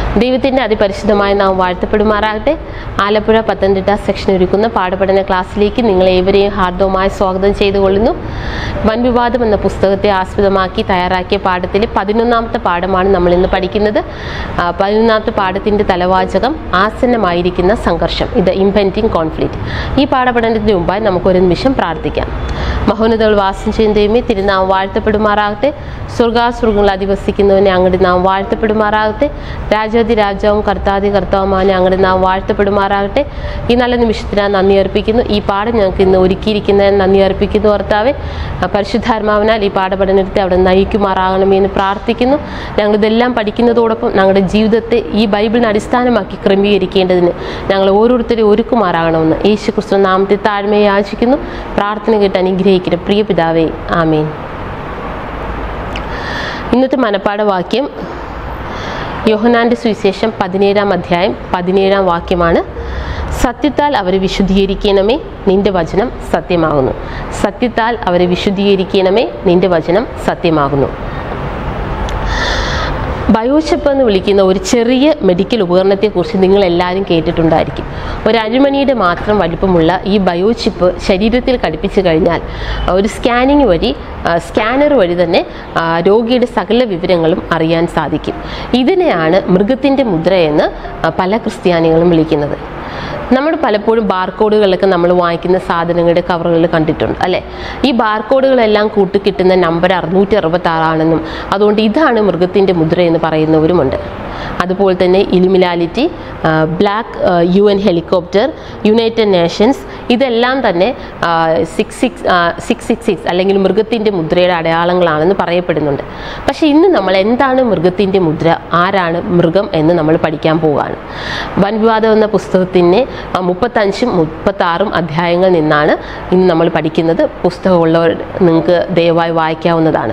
ദൈവത്തിൻ്റെ അതിപരിശുദ്ധമായ നാം വാഴ്ത്തപ്പെടുമാറാകട്ടെ ആലപ്പുഴ പത്തനംതിട്ട സെക്ഷൻ ഒരുക്കുന്ന പാഠപഠന ക്ലാസ്സിലേക്ക് നിങ്ങളെ ഏവരെയും ഹാർദവമായി സ്വാഗതം ചെയ്തുകൊള്ളുന്നു വൻവിവാദം എന്ന പുസ്തകത്തെ ആസ്പദമാക്കി തയ്യാറാക്കിയ പാഠത്തിലെ പതിനൊന്നാമത്തെ പാഠമാണ് നമ്മൾ ഇന്ന് പഠിക്കുന്നത് ആ, പതിനൊന്നാമത്തെ പാഠത്തിൻ്റെ തലവാചകം ആസന്നമായിരിക്കുന്ന സംഘർഷം ഇത് ഇംപെൻഡിങ് കോൺഫ്ലിക്റ്റ് ഈ പാഠപഠനത്തിന് മുമ്പായി നമുക്കൊരു നിമിഷം പ്രാർത്ഥിക്കാം മഹോന്നതകൾ വാസം ചെയ്യുന്ന ദൈവമേ തിരുനാം വാഴ്ത്തപ്പെടുമാറാകട്ടെ സ്വർഗാസുർഗങ്ങൾ അധിവസിക്കുന്നവനെ അങ്ങോട്ട് നാം വാഴ്ത്തപ്പെടുമാറാകട്ടെ രാജാതി രാജാവും കർത്താതി കർത്താവുമാണ് അങ്ങോട്ട് നാം വാഴ്ത്തപ്പെടുമാറാകട്ടെ ഈ നല്ല നിമിഷത്തിന് നന്ദി അർപ്പിക്കുന്നു ഈ പാഠം ഞങ്ങൾക്ക് ഇന്ന് ഒരുക്കിയിരിക്കുന്നതിന് നന്ദി അർപ്പിക്കുന്നു ഭർത്താവെ ആ പരിശുദ്ധാത്മാവിനാൽ ഈ പാഠപഠനത്തെ അവിടെ നയിക്കുമാറാകണമേ എന്ന് പ്രാർത്ഥിക്കുന്നു ഞങ്ങളിതെല്ലാം പഠിക്കുന്നതോടൊപ്പം ഞങ്ങളുടെ ജീവിതത്തെ ഈ ബൈബിളിനെ അടിസ്ഥാനമാക്കി ക്രമീകരിക്കേണ്ടതിന് ഞങ്ങൾ ഓരോരുത്തരെയും ഒരുക്കുമാറാകണമെന്ന് യേശു ക്രിസ്തു നാമത്തെ താഴ്മയെ യാചിക്കുന്നു പ്രാർത്ഥന കേട്ട് അനുഗ്രഹിക്കുന്ന പ്രിയ പിതാവേ ആമേൻ ഇന്നത്തെ മനപ്പാഠ വാക്യം യോഹനാന്റെ സുവിശേഷം പതിനേഴാം അധ്യായം പതിനേഴാം വാക്യമാണ് സത്യത്താൽ അവരെ വിശുദ്ധീകരിക്കണമേ നിന്റെ വചനം സത്യമാകുന്നു സത്യത്താൽ അവരെ വിശുദ്ധീകരിക്കണമേ നിന്റെ വചനം സത്യമാകുന്നു ബയോചിപ്പ് എന്ന് വിളിക്കുന്ന ഒരു ചെറിയ മെഡിക്കൽ ഉപകരണത്തെക്കുറിച്ച് നിങ്ങൾ എല്ലാവരും കേട്ടിട്ടുണ്ടായിരിക്കും ഒരു അരിമണിയുടെ മാത്രം വലിപ്പമുള്ള ഈ ബയോചിപ്പ് ശരീരത്തിൽ ഘടിപ്പിച്ചു കഴിഞ്ഞാൽ ഒരു സ്കാനിങ് വഴി സ്കാനർ വഴി തന്നെ ആ, രോഗിയുടെ സകല വിവരങ്ങളും അറിയാൻ സാധിക്കും ഇതിനെയാണ് മൃഗത്തിൻ്റെ മുദ്രയെന്ന് ആ, പല ക്രിസ്ത്യാനികളും വിളിക്കുന്നത് നമ്മൾ പലപ്പോഴും ബാർകോഡുകളൊക്കെ നമ്മൾ വാങ്ങിക്കുന്ന സാധനങ്ങളുടെ കവറുകളിൽ കണ്ടിട്ടുണ്ട് അല്ലേ ഈ ബാർകോഡുകളെല്ലാം കൂട്ടിക്കിട്ടുന്ന നമ്പർ അറുന്നൂറ്റി അറുപത്തി ആറാണെന്നും അതുകൊണ്ട് ഇതാണ് മൃഗത്തിൻ്റെ മുദ്ര എന്ന് പറയുന്നവരുമുണ്ട് അതുപോലെ തന്നെ Illuminati black U N helicopter United Nations ഇതെല്ലാം തന്നെ six six six six six അല്ലെങ്കിൽ മൃഗത്തിൻ്റെ മുദ്രയുടെ അടയാളങ്ങളാണെന്ന് പറയപ്പെടുന്നുണ്ട് പക്ഷേ ഇന്ന് നമ്മൾ എന്താണ് മൃഗത്തിൻ്റെ മുദ്ര ആരാണ് മൃഗം എന്ന് നമ്മൾ പഠിക്കാൻ പോവുകയാണ് വൻവിവാദം എന്ന പുസ്തകത്തിൻ്റെ മുപ്പത്തഞ്ചും മുപ്പത്താറും അധ്യായങ്ങളിൽ നിന്നാണ് ഇന്ന് നമ്മൾ പഠിക്കുന്നത് പുസ്തകമുള്ളവർ നിങ്ങൾക്ക് ദയവായി വായിക്കാവുന്നതാണ്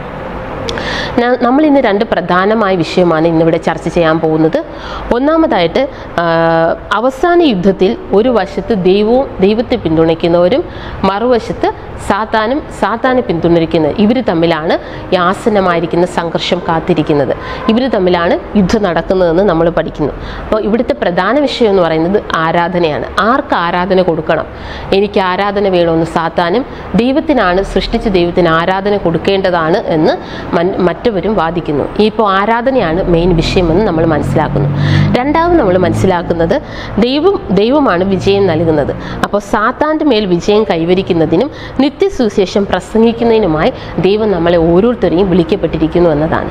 ന- നമ്മൾ ഇന്ന് രണ്ട് പ്രധാനമായ വിഷയമാണ് ഇന്നിവിടെ ചർച്ച ചെയ്യാൻ പോകുന്നത് ഒന്നാമതായിട്ട് ആ, അവസാന യുദ്ധത്തിൽ ഒരു വശത്ത് ദൈവവും ദൈവത്തെ പിന്തുണയ്ക്കുന്നവരും മറുവശത്ത് സാത്താനും സാത്താനെ പിന്തുണയ്ക്കുന്നത് ഇവർ തമ്മിലാണ് ഈ ആസന്നമായിരിക്കുന്ന സംഘർഷം കാത്തിരിക്കുന്നത് ഇവർ തമ്മിലാണ് യുദ്ധം നടക്കുന്നതെന്ന് നമ്മൾ പഠിക്കുന്നു അപ്പോൾ ഇവിടുത്തെ പ്രധാന വിഷയം എന്ന് പറയുന്നത് ആരാധനയാണ് ആർക്ക് ആരാധന കൊടുക്കണം എനിക്ക് ആരാധന വേണമെന്ന് സാത്താനും ദൈവത്തിനാണ് സൃഷ്ടിച്ച ദൈവത്തിന് ആരാധന കൊടുക്കേണ്ടതാണ് എന്ന് മൻ- മറ്റവരും വാദിക്കുന്നു ഇപ്പോൾ ആരാധനയാണ് മെയിൻ വിഷയമെന്ന് നമ്മൾ മനസ്സിലാക്കുന്നു രണ്ടാമത് നമ്മൾ മനസ്സിലാക്കുന്നത് ദൈവം ദൈവമാണ് വിജയം നൽകുന്നത് അപ്പോൾ സാത്താൻ്റെ മേൽ വിജയം കൈവരിക്കുന്നതിനും നിത്യസുവിശേഷം പ്രസംഗിക്കുന്നതിനുമായി ദൈവം നമ്മളെ ഓരോരുത്തരെയും വിളിക്കപ്പെട്ടിരിക്കുന്നു എന്നതാണ്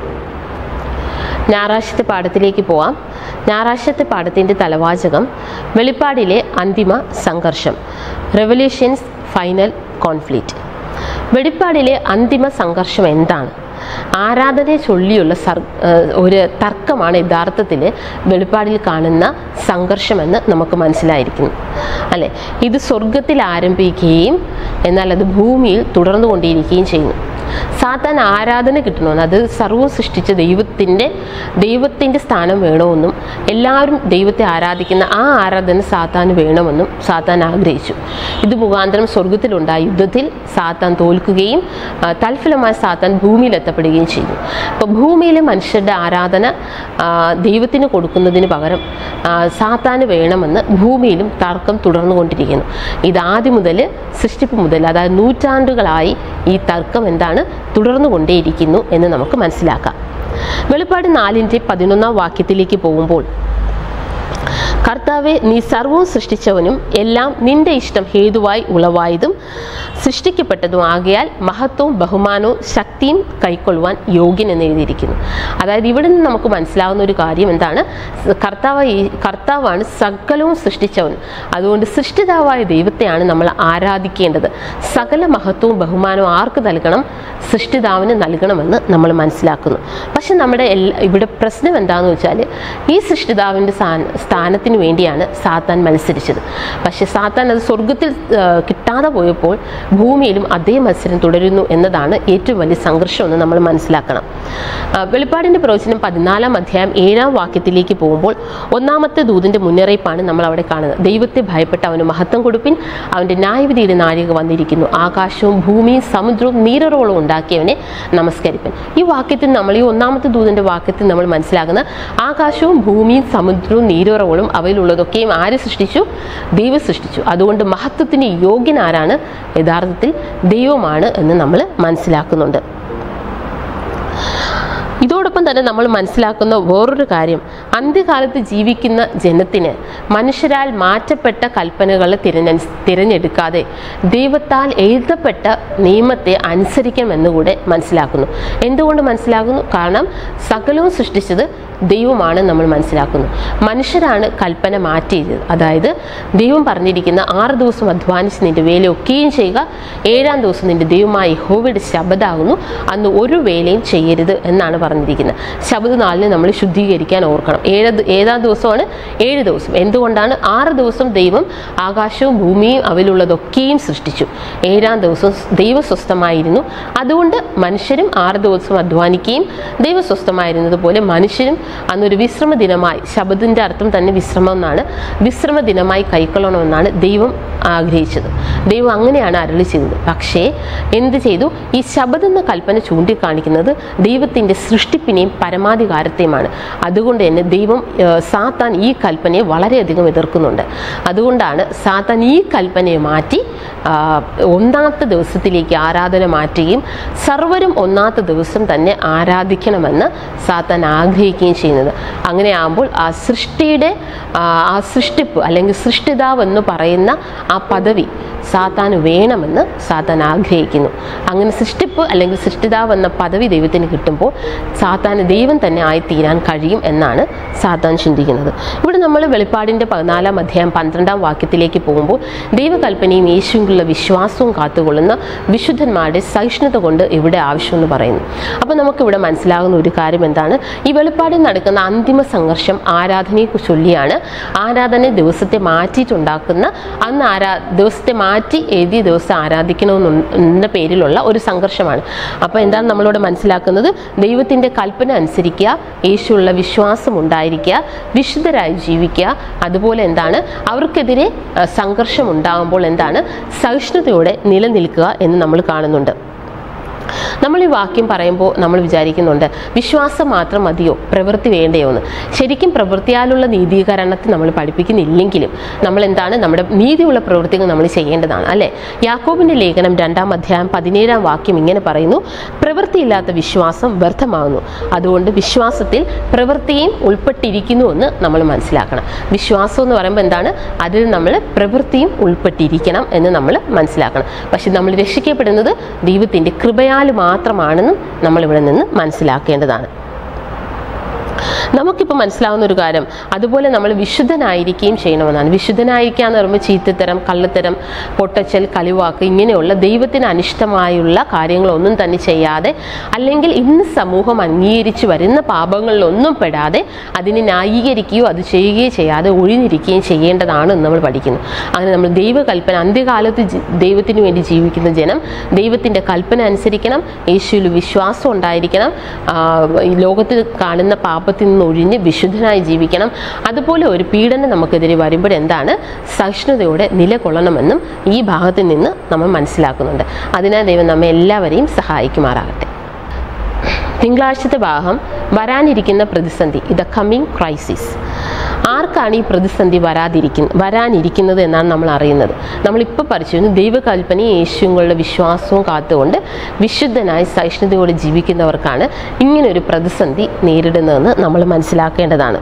ഞായറാഴ്ചത്തെ പാഠത്തിലേക്ക് പോവാം ഞായറാഴ്ചത്തെ പാഠത്തിൻ്റെ തലവാചകം വെളിപ്പാടിലെ അന്തിമ സംഘർഷം റെവല്യൂഷൻസ് ഫൈനൽ കോൺഫ്ലിക്റ്റ് വെളിപ്പാടിലെ അന്തിമ സംഘർഷം എന്താണ് ആരാധനയെ ചൊല്ലിയുള്ള സർ ഏഹ് ഒരു തർക്കമാണ് യഥാർത്ഥത്തിൽ വെളിപ്പാടിൽ കാണുന്ന സംഘർഷമെന്ന് നമുക്ക് മനസ്സിലായിരിക്കുന്നു അല്ലേ ഇത് സ്വർഗത്തിൽ ആരംഭിക്കുകയും എന്നാൽ അത് ഭൂമിയിൽ തുടർന്നു കൊണ്ടേയിരിക്കുകയും ചെയ്യുന്നു സാത്താൻ ആരാധന കിട്ടണമെന്ന് അത് സർവ്വം സൃഷ്ടിച്ച ദൈവത്തിൻ്റെ ദൈവത്തിൻ്റെ സ്ഥാനം വേണമെന്നും എല്ലാവരും ദൈവത്തെ ആരാധിക്കുന്ന ആ ആരാധന സാത്താന് വേണമെന്നും സാത്താൻ ആഗ്രഹിച്ചു ഇത് മുഖാന്തരം സ്വർഗത്തിലുണ്ടായ യുദ്ധത്തിൽ സാത്താൻ തോൽക്കുകയും ആ, തൽഫലമായി സാത്താൻ ഭൂമിയിൽ എത്തപ്പെടുകയും ചെയ്തു അപ്പോൾ ഭൂമിയിലെ മനുഷ്യരുടെ ആരാധന ആ, ദൈവത്തിന് കൊടുക്കുന്നതിന് പകരം ആ, സാത്താന് വേണമെന്ന് ഭൂമിയിലും തർക്കം തുടർന്നുകൊണ്ടിരിക്കുന്നു ഇത് ആദ്യം മുതൽ സൃഷ്ടിപ്പ് മുതൽ അതായത് നൂറ്റാണ്ടുകളായി ഈ തർക്കം എന്താണ് തുടർന്നു കൊണ്ടേയിരിക്കുന്നു എന്ന് നമുക്ക് മനസ്സിലാക്കാം വെളിപ്പാട് നാലിൻ്റെ പതിനൊന്നാം വാക്യത്തിലേക്ക് പോകുമ്പോൾ കർത്താവെ നീ സർവവും സൃഷ്ടിച്ചവനും എല്ലാം നിന്റെ ഇഷ്ടം ഹേതുവായി ഉളവായതും സൃഷ്ടിക്കപ്പെട്ടതും ആകയാൽ മഹത്വവും ബഹുമാനവും ശക്തിയും കൈക്കൊള്ളുവാൻ യോഗ്യൻ എന്ന് എഴുതിയിരിക്കുന്നു അതായത് ഇവിടെ നിന്ന് നമുക്ക് മനസ്സിലാകുന്ന ഒരു കാര്യം എന്താണ് കർത്താവ് കർത്താവാണ് സകലവും സൃഷ്ടിച്ചവൻ അതുകൊണ്ട് സൃഷ്ടിതാവായ ദൈവത്തെയാണ് നമ്മൾ ആരാധിക്കേണ്ടത് സകല മഹത്വവും ബഹുമാനവും ആർക്ക് നൽകണം സൃഷ്ടിതാവിന് നൽകണമെന്ന് നമ്മൾ മനസ്സിലാക്കുന്നു പക്ഷെ നമ്മുടെ എല്ലാ ഇവിടെ പ്രശ്നം എന്താണെന്ന് വെച്ചാൽ ഈ സൃഷ്ടിതാവിൻ്റെ സ്ഥാന- സ്ഥാനത്തിന് വേണ്ടിയാണ് സാത്താൻ മത്സരിച്ചത് പക്ഷെ സാത്താൻ അത് സ്വർഗത്തിൽ ആ, കിട്ടാതെ പോയപ്പോൾ ഭൂമിയിലും അതേ മത്സരം തുടരുന്നു എന്നതാണ് ഏറ്റവും വലിയ സംഘർഷം എന്ന് നമ്മൾ മനസ്സിലാക്കണം ആ, വെളിപ്പാടിന്റെ പ്രവചനം പതിനാലാം അധ്യായം ഏഴാം വാക്യത്തിലേക്ക് പോകുമ്പോൾ ഒന്നാമത്തെ ദൂതിന്റെ മുന്നറിയിപ്പാണ് നമ്മൾ അവിടെ കാണുന്നത് ദൈവത്തെ ഭയപ്പെട്ട് അവന് മഹത്വം കൊടുപ്പിൻ അവന്റെ ന്യായവിധിയുടെ നാഴിക വന്നിരിക്കുന്നു ആകാശവും ഭൂമിയും സമുദ്രവും നീരറോളം ഉണ്ടാക്കിയവനെ നമസ്കരിപ്പൻ ഈ വാക്യത്തിൽ നമ്മൾ ഈ ഒന്നാമത്തെ ദൂതന്റെ വാക്യത്തിൽ നമ്മൾ മനസ്സിലാക്കുന്ന ആകാശവും ഭൂമിയും സമുദ്രവും നീരുറവളും അവയിലുള്ളതൊക്കെയും ആര് സൃഷ്ടിച്ചു ദൈവം സൃഷ്ടിച്ചു അതുകൊണ്ട് മഹത്വത്തിന് യോഗ്യൻ ആരാണ് യഥാർത്ഥത്തിൽ ദൈവമാണ് എന്ന് നമ്മൾ മനസ്സിലാക്കുന്നുണ്ട് ഇതോടൊപ്പം തന്നെ നമ്മൾ മനസ്സിലാക്കുന്ന വേറൊരു കാര്യം അന്ത്യകാലത്ത് ജീവിക്കുന്ന ജനത്തിന് മനുഷ്യരാൽ മാറ്റപ്പെട്ട കൽപ്പനകൾ തിരഞ്ഞ തിരഞ്ഞെടുക്കാതെ ദൈവത്താൽ എഴുതപ്പെട്ട നിയമത്തെ അനുസരിക്കണമെന്നുകൂടെ മനസ്സിലാക്കുന്നു എന്തുകൊണ്ട് മനസ്സിലാക്കുന്നു കാരണം സകലവും സൃഷ്ടിച്ചത് ദൈവമാണ് നമ്മൾ മനസ്സിലാക്കുന്നു മനുഷ്യരാണ് കൽപ്പന മാറ്റിയത് അതായത് ദൈവം പറഞ്ഞിരിക്കുന്ന ആറ് ദിവസം അധ്വാനിച്ച് നിന്റെ വേലയൊക്കെയും ചെയ്യുക ഏഴാം ദിവസം നിന്റെ ദൈവമായ യഹോവയുടെ ശബദാകുന്നു അന്ന് ഒരു വേലയും ചെയ്യരുത് എന്നാണ് പറഞ്ഞിരിക്കുന്നത് ശബദ നാളിനെ നമ്മൾ ശുദ്ധീകരിക്കാൻ ഓർക്കണം ഏഴ് ദ- ഏഴാം ദിവസമാണ് ഏഴ് ദിവസം എന്തുകൊണ്ടാണ് ആറ് ദിവസം ദൈവം ആകാശവും ഭൂമിയും അവയിലുള്ളതൊക്കെയും സൃഷ്ടിച്ചു ഏഴാം ദിവസം ദൈവം സ്വസ്ഥമായിരുന്നു അതുകൊണ്ട് മനുഷ്യരും ആറ് ദിവസം അധ്വാനിക്കുകയും ദൈവം സ്വസ്ഥമായിരുന്നത് പോലെ മനുഷ്യരും അന്നൊരു വിശ്രമ ദിനമായി ശബദിന്റെ അർത്ഥം തന്നെ വിശ്രമം എന്നാണ് വിശ്രമ ദിനമായി കൈക്കൊള്ളണമെന്നാണ് ദൈവം ആഗ്രഹിച്ചത് ദൈവം അങ്ങനെയാണ് അരളി ചെയ്തത് പക്ഷേ എന്ത് ചെയ്തു ഈ ശബദ് എന്ന കൽപ്പന ചൂണ്ടിക്കാണിക്കുന്നത് ദൈവത്തിന്റെ സൃഷ്ടിപ്പിനെയും പരമാധികാരത്തെയുമാണ് അതുകൊണ്ട് തന്നെ ദൈവം ഏഹ്, സാത്താൻ ഈ കൽപ്പനയെ വളരെയധികം എതിർക്കുന്നുണ്ട് അതുകൊണ്ടാണ് സാത്താൻ ഈ കൽപ്പനയെ മാറ്റി ആ, ഒന്നാമത്തെ ദിവസത്തിലേക്ക് ആരാധന മാറ്റുകയും സർവരും ഒന്നാമത്തെ ദിവസം തന്നെ ആരാധിക്കണമെന്ന് സാത്താൻ ആഗ്രഹിക്കുകയും ചെയ്യുന്നത് അങ്ങനെയാകുമ്പോൾ ആ സൃഷ്ടിയുടെ ആ, ആ സൃഷ്ടിപ്പ് അല്ലെങ്കിൽ സൃഷ്ടിതാവ് എന്ന് പറയുന്ന ആ പദവി സാത്താൻ വേണമെന്ന് സാത്താൻ ആഗ്രഹിക്കുന്നു അങ്ങനെ സൃഷ്ടിപ്പ് അല്ലെങ്കിൽ സൃഷ്ടിതാവ് എന്ന പദവി ദൈവത്തിന് കിട്ടുമ്പോൾ സാത്താന് ദൈവം തന്നെ ആയിത്തീരാൻ കഴിയും എന്നാണ് സാത്താൻ ചിന്തിക്കുന്നത് ഇവിടെ നമ്മൾ വെളിപ്പാടിൻ്റെ പതിനാലാം അധ്യായം പന്ത്രണ്ടാം വാക്യത്തിലേക്ക് പോകുമ്പോൾ ദൈവകൽപ്പനയും യേശുവിലുള്ള വിശ്വാസവും കാത്തുകൊള്ളുന്ന വിശുദ്ധന്മാരുടെ സഹിഷ്ണുത കൊണ്ട് ഇവിടെ ആവശ്യമെന്ന് പറയുന്നു അപ്പോൾ നമുക്കിവിടെ മനസ്സിലാകുന്ന ഒരു കാര്യം എന്താണ് ഈ വെളിപ്പാടിൽ നടക്കുന്ന അന്തിമ സംഘർഷം ആരാധനയെ ചൊല്ലിയാണ് ആരാധന ദിവസത്തെ മാറ്റിയിട്ടുണ്ടാക്കുന്ന അന്ന് ആരാ ദിവസത്തെ മാറ്റി എഴുതിയ ദിവസം ആരാധിക്കണമെന്ന പേരിലുള്ള ഒരു സംഘർഷമാണ് അപ്പോൾ എന്താണ് നമ്മളിവിടെ മനസ്സിലാക്കുന്നത് ദൈവത്തിൻ്റെ കൽപ്പന അനുസരിക്കുക യേശുള്ള വിശ്വാസം ഉണ്ടായിരിക്കുക വിശുദ്ധരായി ജീവിക്കുക അതുപോലെ എന്താണ് അവർക്കെതിരെ ആ, സംഘർഷം ഉണ്ടാകുമ്പോൾ എന്താണ് സഹിഷ്ണുതയോടെ നിലനിൽക്കുക എന്ന് നമ്മൾ കാണുന്നുണ്ട് നമ്മൾ ഈ വാക്യം പറയുമ്പോൾ നമ്മൾ വിചാരിക്കുന്നുണ്ട് വിശ്വാസം മാത്രം മതിയോ പ്രവൃത്തി വേണ്ടയോ എന്ന് ശരിക്കും പ്രവൃത്തിയാലുള്ള നീതീകരണത്തെ നമ്മൾ പഠിപ്പിക്കുന്നില്ലെങ്കിലും നമ്മൾ എന്താണ് നമ്മുടെ നീതിയുള്ള പ്രവൃത്തികൾ നമ്മൾ ചെയ്യേണ്ടതാണ് അല്ലേ യാക്കോബിന്റെ ലേഖനം രണ്ടാം അധ്യായം പതിനേഴാം വാക്യം ഇങ്ങനെ പറയുന്നു പ്രവൃത്തിയില്ലാത്ത വിശ്വാസം വ്യർത്ഥമാകുന്നു അതുകൊണ്ട് വിശ്വാസത്തിൽ പ്രവൃത്തിയും ഉൾപ്പെട്ടിരിക്കുന്നു എന്ന് നമ്മൾ മനസ്സിലാക്കണം വിശ്വാസം എന്ന് പറയുമ്പോൾ എന്താണ് അതിൽ നമ്മൾ പ്രവൃത്തിയും ഉൾപ്പെട്ടിരിക്കണം എന്ന് നമ്മൾ മനസ്സിലാക്കണം പക്ഷെ നമ്മൾ രക്ഷിക്കപ്പെടുന്നത് ദൈവത്തിൻ്റെ കൃപയാൽ മാത്രമാണെന്നും നമ്മൾ ഇവിടെ നിന്ന് മനസ്സിലാക്കേണ്ടതാണ് നമുക്കിപ്പോൾ മനസ്സിലാവുന്ന ഒരു കാര്യം അതുപോലെ നമ്മൾ വിശുദ്ധനായിരിക്കുകയും ചെയ്യണമെന്നാണ് വിശുദ്ധനായിരിക്കുക എന്ന് പറയുമ്പോൾ ചീത്തത്തരം കള്ളത്തരം പൊട്ടച്ചൽ കളിവാക്ക് ഇങ്ങനെയുള്ള ദൈവത്തിന് അനിഷ്ടമായുള്ള കാര്യങ്ങളൊന്നും തന്നെ ചെയ്യാതെ അല്ലെങ്കിൽ ഇന്ന് സമൂഹം അംഗീകരിച്ച് വരുന്ന പാപങ്ങളിലൊന്നും പെടാതെ അതിനെ ന്യായീകരിക്കുകയോ അത് ചെയ്യുകയോ ചെയ്യാതെ ഒഴിഞ്ഞിരിക്കുകയും ചെയ്യേണ്ടതാണ് എന്ന് നമ്മൾ പഠിക്കുന്നു അങ്ങനെ നമ്മൾ ദൈവകൽപ്പന അന്ത്യകാലത്ത് ജി- ദൈവത്തിന് വേണ്ടി ജീവിക്കുന്ന ജനം ദൈവത്തിൻ്റെ കൽപ്പന അനുസരിക്കണം യേശുവിൽ വിശ്വാസം ഉണ്ടായിരിക്കണം ആ, ഈ ലോകത്തിൽ കാണുന്ന പാപത്തിൽ നിന്ന് ഒഴിഞ്ഞ് വിശുദ്ധനായി ജീവിക്കണം അതുപോലെ ഒരു പീഡനം നമുക്കെതിരെ വരുമ്പോൾ എന്താണ് സഹിഷ്ണുതയോടെ നിലകൊള്ളണമെന്നും ഈ ഭാഗത്തിൽ നിന്ന് നമ്മൾ മനസ്സിലാക്കുന്നുണ്ട് അതിനാൽ ദൈവം നമ്മെ എല്ലാവരെയും സഹായിക്കുമാറാകട്ടെ തിങ്കളാഴ്ചത്തെ ഭാഗം വരാനിരിക്കുന്ന പ്രതിസന്ധി ദ കമ്മിങ് ക്രൈസിസ് ആർക്കാണ് ഈ പ്രതിസന്ധി വരാതിരിക്കുന്ന വരാനിരിക്കുന്നത് എന്നാണ് നമ്മൾ അറിയുന്നത് നമ്മളിപ്പോൾ പഠിച്ചിരുന്നു ദൈവകൽപ്പനയും യേശുങ്ങളുടെ വിശ്വാസവും കാത്തുകൊണ്ട് വിശുദ്ധനായി സഹിഷ്ണുതയോടെ ജീവിക്കുന്നവർക്കാണ് ഇങ്ങനൊരു പ്രതിസന്ധി നേരിടുന്നതെന്ന് നമ്മൾ മനസ്സിലാക്കേണ്ടതാണ്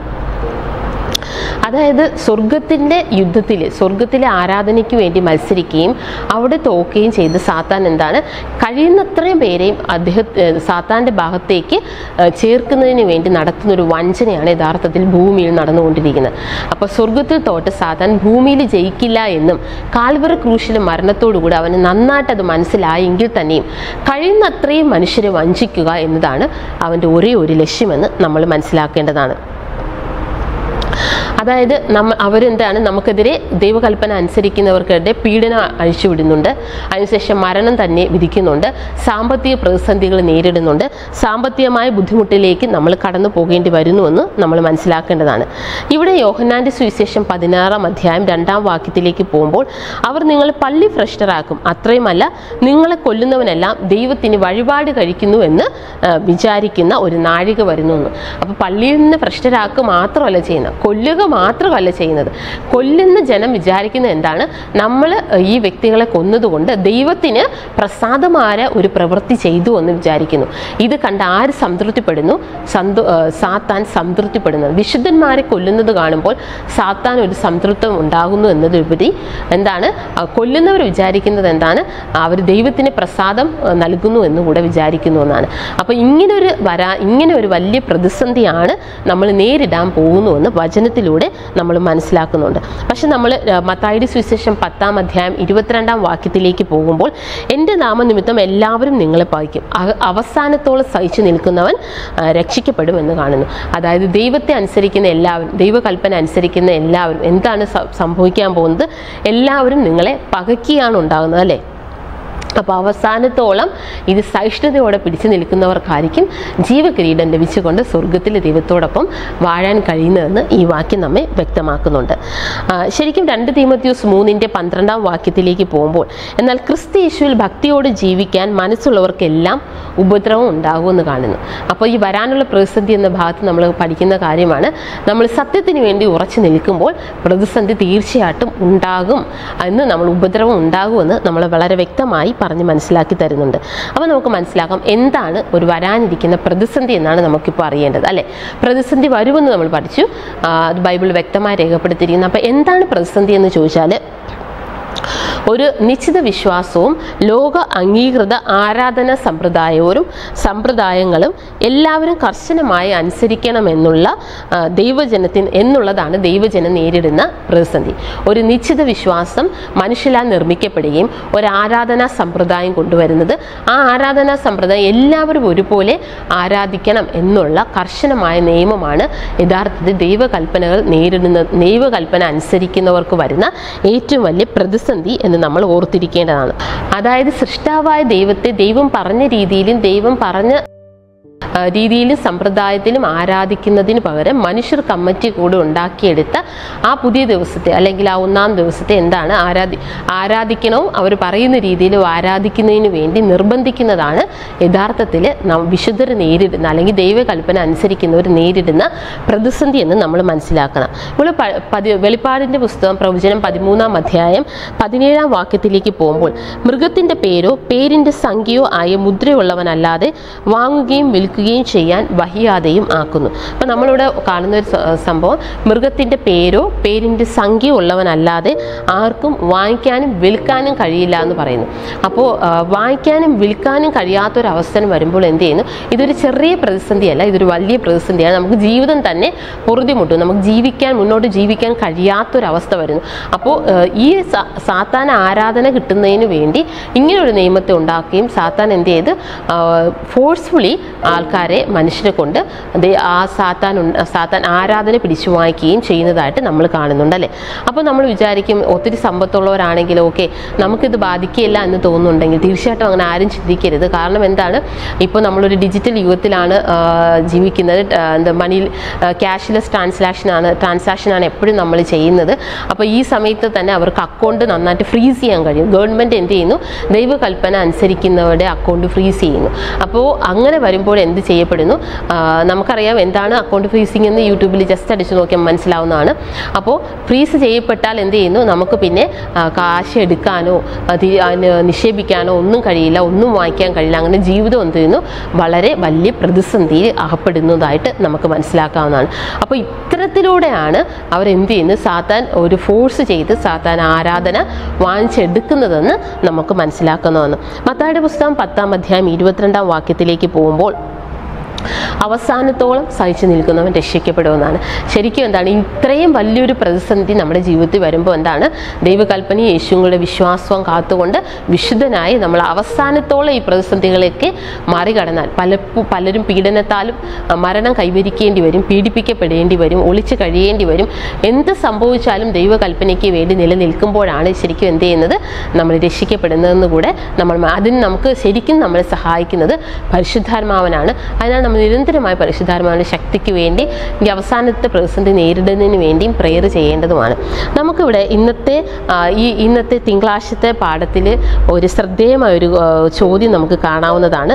അതായത് സ്വർഗത്തിൻ്റെ യുദ്ധത്തിൽ സ്വർഗത്തിലെ ആരാധനയ്ക്ക് വേണ്ടി മത്സരിക്കുകയും അവിടെ തോക്കുകയും ചെയ്ത് സാത്താൻ എന്താണ് കഴിയുന്നത്രയും പേരെയും അദ്ദേഹം സാത്താൻ്റെ ഭാഗത്തേക്ക് ഏഹ്, ചേർക്കുന്നതിന് വേണ്ടി നടത്തുന്ന ഒരു വഞ്ചനയാണ് യഥാർത്ഥത്തിൽ ഭൂമിയിൽ നടന്നുകൊണ്ടിരിക്കുന്നത് അപ്പോൾ സ്വർഗത്തിൽ തോട്ട് സാത്താൻ ഭൂമിയിൽ ജയിക്കില്ല എന്നും കാൽവറ ക്രൂശിലെ മരണത്തോടുകൂടി അവന് നന്നായിട്ട് അത് മനസ്സിലായെങ്കിൽ തന്നെയും കഴിയുന്നത്രയും മനുഷ്യരെ വഞ്ചിക്കുക എന്നതാണ് അവൻ്റെ ഒരേ ഒരു ലക്ഷ്യമെന്ന് നമ്മൾ മനസ്സിലാക്കേണ്ടതാണ് അതായത് നമ്മ അവരെന്താണ് നമുക്കെതിരെ ദൈവകൽപ്പന അനുസരിക്കുന്നവർക്കെതിരെ പീഡനം അഴിച്ചുവിടുന്നുണ്ട് അതിനുശേഷം മരണം തന്നെ വിധിക്കുന്നുണ്ട് സാമ്പത്തിക പ്രതിസന്ധികൾ നേരിടുന്നുണ്ട് സാമ്പത്തികമായ ബുദ്ധിമുട്ടിലേക്ക് നമ്മൾ കടന്നു പോകേണ്ടി വരുന്നുവെന്ന് നമ്മൾ മനസ്സിലാക്കേണ്ടതാണ് ഇവിടെ യോഹന്നാന്റെ സുവിശേഷം പതിനാറാം അധ്യായം രണ്ടാം വാക്യത്തിലേക്ക് പോകുമ്പോൾ അവർ നിങ്ങളെ പള്ളി ഭ്രഷ്ടരാക്കും അത്രയുമല്ല നിങ്ങളെ കൊല്ലുന്നവനെല്ലാം ദൈവത്തിന് വഴിപാട് കഴിക്കുന്നു എന്ന് ആ, വിചാരിക്കുന്ന ഒരു നാഴിക വരുന്നു എന്ന് അപ്പോൾ പള്ളിയിൽ നിന്ന് ഭ്രഷ്ടരാക്കുക മാത്രമല്ല ചെയ്യുന്നത് കൊല്ലുക മാത്രമല്ല ചെയ്യുന്നത് കൊല്ലുന്ന ജനം വിചാരിക്കുന്നത് എന്താണ് നമ്മൾ ഈ വ്യക്തികളെ കൊന്നതുകൊണ്ട് ദൈവത്തിന് പ്രസാദമായ ഒരു പ്രവൃത്തി ചെയ്തു എന്ന് വിചാരിക്കുന്നു ഇത് കണ്ട് ആര് സംതൃപ്തിപ്പെടുന്നു സന്തു ആ, സാത്താൻ സംതൃപ്തിപ്പെടുന്നത് വിശുദ്ധന്മാരെ കൊല്ലുന്നത് കാണുമ്പോൾ സാത്താൻ ഒരു സംതൃപ്തം ഉണ്ടാകുന്നു എന്നതിലുപരി എന്താണ് ആ, കൊല്ലുന്നവർ വിചാരിക്കുന്നത് എന്താണ് അവർ ദൈവത്തിന് പ്രസാദം ആ, നൽകുന്നു എന്ന് കൂടെ വിചാരിക്കുന്നു എന്നാണ് അപ്പോൾ ഇങ്ങനെ ഒരു വരാ ഇങ്ങനെ ഒരു വലിയ പ്രതിസന്ധിയാണ് നമ്മൾ നേരിടാൻ പോകുന്നുവെന്ന് വചനത്തിലൂടെ നമ്മൾ മനസ്സിലാക്കുന്നുണ്ട് പക്ഷെ നമ്മൾ മത്തായിയുടെ സുവിശേഷം പത്താം അധ്യായം ഇരുപത്തിരണ്ടാം വാക്യത്തിലേക്ക് പോകുമ്പോൾ എൻ്റെ നാമനിമിത്തം എല്ലാവരും നിങ്ങളെ പായിക്കും അ- അവസാനത്തോളം സഹിച്ചു നിൽക്കുന്നവൻ ആ, രക്ഷിക്കപ്പെടും എന്ന് കാണുന്നു അതായത് ദൈവത്തെ അനുസരിക്കുന്ന എല്ലാവരും ദൈവകൽപ്പന അനുസരിക്കുന്ന എല്ലാവരും എന്താണ് സ- സംഭവിക്കാൻ പോകുന്നത് എല്ലാവരും നിങ്ങളെ പകയ്ക്കുകയാണ് ഉണ്ടാകുന്നത് അല്ലേ അപ്പോൾ അവസാനത്തോളം ഇത് സഹിഷ്ണുതയോടെ പിടിച്ചു നിൽക്കുന്നവർക്കായിരിക്കും ജീവകിരീടം ലഭിച്ചുകൊണ്ട് സ്വർഗത്തിലെ ദൈവത്തോടൊപ്പം വാഴാൻ കഴിയുന്നതെന്ന് ഈ വാക്യം നമ്മെ വ്യക്തമാക്കുന്നുണ്ട് ആ, ശരിക്കും രണ്ട് തീമത്യൂസ് മൂന്നിൻ്റെ പന്ത്രണ്ടാം വാക്യത്തിലേക്ക് പോകുമ്പോൾ എന്നാൽ ക്രിസ്തു യേശുവിൽ ഭക്തിയോട് ജീവിക്കാൻ മനസ്സുള്ളവർക്കെല്ലാം ഉപദ്രവം ഉണ്ടാകുമെന്ന് കാണുന്നു അപ്പോൾ ഈ വരാനുള്ള പ്രതിസന്ധി എന്ന ഭാഗത്ത് നമ്മൾ പഠിക്കുന്ന കാര്യമാണ് നമ്മൾ സത്യത്തിന് വേണ്ടി ഉറച്ചു നിൽക്കുമ്പോൾ പ്രതിസന്ധി തീർച്ചയായിട്ടും ഉണ്ടാകും എന്ന് നമ്മൾ ഉപദ്രവം ഉണ്ടാകുമെന്ന് നമ്മൾ വളരെ വ്യക്തമായി പറഞ്ഞ് മനസ്സിലാക്കി തരുന്നുണ്ട് അപ്പോൾ നമുക്ക് മനസ്സിലാക്കാം എന്താണ് ഒരു വരാനിരിക്കുന്ന പ്രതിസന്ധി എന്നാണ് നമുക്കിപ്പോൾ അറിയേണ്ടത് അല്ലേ പ്രതിസന്ധി വരുമെന്ന് നമ്മൾ പഠിച്ചു ആ, അത് ബൈബിൾ വ്യക്തമായി രേഖപ്പെടുത്തിയിരിക്കുന്നു അപ്പോൾ എന്താണ് പ്രതിസന്ധി എന്ന് ചോദിച്ചാൽ ഒരു നിശ്ചിത വിശ്വാസവും ലോക അംഗീകൃത ആരാധന സമ്പ്രദായവും സമ്പ്രദായങ്ങളും എല്ലാവരും കർശനമായി അനുസരിക്കണമെന്നുള്ള ആ, ദൈവജനത്തിന് എന്നുള്ളതാണ് ദൈവജനം നേരിടുന്ന പ്രതിസന്ധി ഒരു നിശ്ചിത വിശ്വാസം മനുഷ്യരാൽ നിർമ്മിക്കപ്പെടുകയും ഒരു ആരാധനാ സമ്പ്രദായം കൊണ്ടുവരുന്നത് ആ ആരാധനാ സമ്പ്രദായം എല്ലാവരും ഒരുപോലെ ആരാധിക്കണം എന്നുള്ള കർശനമായ നിയമമാണ് യഥാർത്ഥത്തിൽ ദൈവകൽപ്പനകൾ നേരിടുന്ന ദൈവകൽപ്പന അനുസരിക്കുന്നവർക്ക് വരുന്ന ഏറ്റവും വലിയ പ്രതിസന്ധി എന്ന് നമ്മൾ ഓർത്തിരിക്കേണ്ടതാണ് അതായത് സൃഷ്ടാവായ ദൈവത്തെ ദൈവം പറഞ്ഞ രീതിയിലും ദൈവം പറഞ്ഞ ആ, രീതിയിലും സമ്പ്രദായത്തിലും ആരാധിക്കുന്നതിന് പകരം മനുഷ്യർ കമ്മിറ്റി കൂടെ ഉണ്ടാക്കിയെടുത്ത ആ പുതിയ ദിവസത്തെ അല്ലെങ്കിൽ ആ ഒന്നാം ദിവസത്തെ എന്താണ് ആരാധി ആരാധിക്കണോ അവർ പറയുന്ന രീതിയിലും ആരാധിക്കുന്നതിന് വേണ്ടി നിർബന്ധിക്കുന്നതാണ് യഥാർത്ഥത്തിൽ നാം വിശുദ്ധർ നേരിടുന്ന അല്ലെങ്കിൽ ദൈവകൽപ്പന അനുസരിക്കുന്നവർ നേരിടുന്ന പ്രതിസന്ധി എന്ന് നമ്മൾ മനസ്സിലാക്കണം നമ്മൾ പ- പതി വെളിപ്പാടിൻ്റെ പുസ്തകം പ്രവചനം പതിമൂന്നാം അധ്യായം പതിനേഴാം വാക്യത്തിലേക്ക് പോകുമ്പോൾ മൃഗത്തിൻ്റെ പേരോ പേരിൻ്റെ സംഖ്യയോ ആയ മുദ്രയുള്ളവനല്ലാതെ വാങ്ങുകയും വിൽക്കുകയും ചെയ്യാൻ വഹിയാതെയും ആക്കുന്നു അപ്പം നമ്മളിവിടെ കാണുന്ന ഒരു സ- സംഭവം മൃഗത്തിൻ്റെ പേരോ പേരിൻ്റെ സംഖ്യയോ ഉള്ളവനല്ലാതെ ആർക്കും വാങ്ങിക്കാനും വിൽക്കാനും കഴിയില്ല എന്ന് പറയുന്നു അപ്പോൾ വാങ്ങിക്കാനും വിൽക്കാനും കഴിയാത്തൊരവസരം വരുമ്പോൾ എന്ത് ചെയ്യുന്നു ഇതൊരു ചെറിയ പ്രതിസന്ധിയല്ല ഇതൊരു വലിയ പ്രതിസന്ധിയാണ് നമുക്ക് ജീവിതം തന്നെ പൊറുതിമുട്ടും നമുക്ക് ജീവിക്കാൻ മുന്നോട്ട് ജീവിക്കാൻ കഴിയാത്തൊരവസ്ഥ വരുന്നു അപ്പോൾ ഈ സ- സാത്താൻ ആരാധന കിട്ടുന്നതിന് വേണ്ടി ഇങ്ങനെ ഒരു നിയമത്തെ ഉണ്ടാക്കുകയും സാത്താൻ എന്ത് ചെയ്ത് ഫോഴ്സ്ഫുള്ളി ആൾക്കാരെ മനുഷ്യരെ കൊണ്ട് ദേ- ആ സാത്താൻ ഉണ്ട- സാത്താൻ ആരാധന പിടിച്ചു വാങ്ങിക്കുകയും ചെയ്യുന്നതായിട്ട് നമ്മൾ കാണുന്നുണ്ട് അല്ലേ അപ്പോൾ നമ്മൾ വിചാരിക്കും ഒത്തിരി സമ്പത്തുള്ളവരാണെങ്കിൽ ഓക്കെ നമുക്കിത് ബാധിക്കില്ല എന്ന് തോന്നുന്നുണ്ടെങ്കിൽ തീർച്ചയായിട്ടും അങ്ങനെ ആരും ചിന്തിക്കരുത് കാരണം എന്താണ് ഇപ്പോൾ നമ്മളൊരു ഡിജിറ്റൽ യുഗത്തിലാണ് ആ, ജീവിക്കുന്നത് ആ, എന്താ മണി ക്യാഷ്ലെസ് ട്രാൻസാക്ഷനാണ് ട്രാൻസാക്ഷനാണ് എപ്പോഴും നമ്മൾ ചെയ്യുന്നത് അപ്പോൾ ഈ സമയത്ത് തന്നെ അവർക്ക് അക്കൗണ്ട് നന്നായിട്ട് ഫ്രീസ് ചെയ്യാൻ കഴിയും ഗവൺമെൻറ് എന്ത് ചെയ്യുന്നു ദൈവകൽപ്പന അനുസരിക്കുന്നവരുടെ അക്കൗണ്ട് ഫ്രീസ് ചെയ്യുന്നു അപ്പോൾ അങ്ങനെ വരുമ്പോൾ എന്ത് ചെയ്യപ്പെടുന്നു ആ, നമുക്കറിയാം എന്താണ് അക്കൗണ്ട് ഫ്രീസിംഗ് എന്ന് യൂട്യൂബിൽ ജസ്റ്റ് അടിച്ചു നോക്കിയാൽ മനസ്സിലാവുന്നതാണ് അപ്പോൾ ഫ്രീസ് ചെയ്യപ്പെട്ടാൽ എന്ത് ചെയ്യുന്നു നമുക്ക് പിന്നെ ആ, കാശ് എടുക്കാനോ അത് അതിന് നിക്ഷേപിക്കാനോ ഒന്നും കഴിയില്ല ഒന്നും വാങ്ങിക്കാൻ കഴിയില്ല അങ്ങനെ ജീവിതം എന്ത് ചെയ്യുന്നു വളരെ വലിയ പ്രതിസന്ധിയിൽ അകപ്പെടുന്നതായിട്ട് നമുക്ക് മനസ്സിലാക്കാവുന്നതാണ് അപ്പോൾ ഇത്തരത്തിലൂടെയാണ് അവർ എന്ത് ചെയ്യുന്നത് സാത്താൻ ഒരു ഫോഴ്സ് ചെയ്ത് സാത്താൻ ആരാധന വാങ്ങിച്ചെടുക്കുന്നതെന്ന് നമുക്ക് മനസ്സിലാക്കുന്നതാണ് മത്തായുടെ പുസ്തകം പത്താം അധ്യായം ഇരുപത്തിരണ്ടാം വാക്യത്തിലേക്ക് പോകുമ്പോൾ അവസാനത്തോളം സഹിച്ചു നിൽക്കുന്നവൻ രക്ഷിക്കപ്പെടുമെന്നാണ് ശരിക്കും എന്താണ് ഇത്രയും വലിയൊരു പ്രതിസന്ധി നമ്മുടെ ജീവിതത്തിൽ വരുമ്പോൾ എന്താണ് ദൈവകൽപ്പനയും യേശുങ്ങളുടെ വിശ്വാസവും കാത്തുകൊണ്ട് വിശുദ്ധനായി നമ്മൾ അവസാനത്തോളം ഈ പ്രതിസന്ധികളൊക്കെ മറികടന്നാൽ പല പലരും പീഡനത്താലും അഹ് മരണം കൈവരിക്കേണ്ടി വരും പീഡിപ്പിക്കപ്പെടേണ്ടി വരും ഒളിച്ചു കഴിയേണ്ടി വരും എന്ത് സംഭവിച്ചാലും ദൈവകൽപ്പനയ്ക്ക് വേണ്ടി നിലനിൽക്കുമ്പോഴാണ് ശരിക്കും എന്ത് ചെയ്യുന്നത് നമ്മൾ രക്ഷിക്കപ്പെടുന്നതെന്ന് കൂടെ നമ്മൾ മ- അതിന് നമുക്ക് ശരിക്കും നമ്മളെ സഹായിക്കുന്നത് പരിശുദ്ധാത്മാവനാണ് അതിനാൽ നമ്മൾ നിരന്തരമായി പരിശുദ്ധാത്മാവിൻ്റെ ശക്തിക്ക് വേണ്ടി ഈ അവസാനത്തെ പ്രതിസന്ധി നേരിടുന്നതിന് വേണ്ടിയും പ്രെയർ ചെയ്യേണ്ടതുമാണ് നമുക്കിവിടെ ഇന്നത്തെ ആ, ഈ ഇന്നത്തെ തിങ്കളാഴ്ചത്തെ പാഠത്തിൽ ഒരു ശ്രദ്ധേയമായ ഒരു ആ, ചോദ്യം നമുക്ക് കാണാവുന്നതാണ്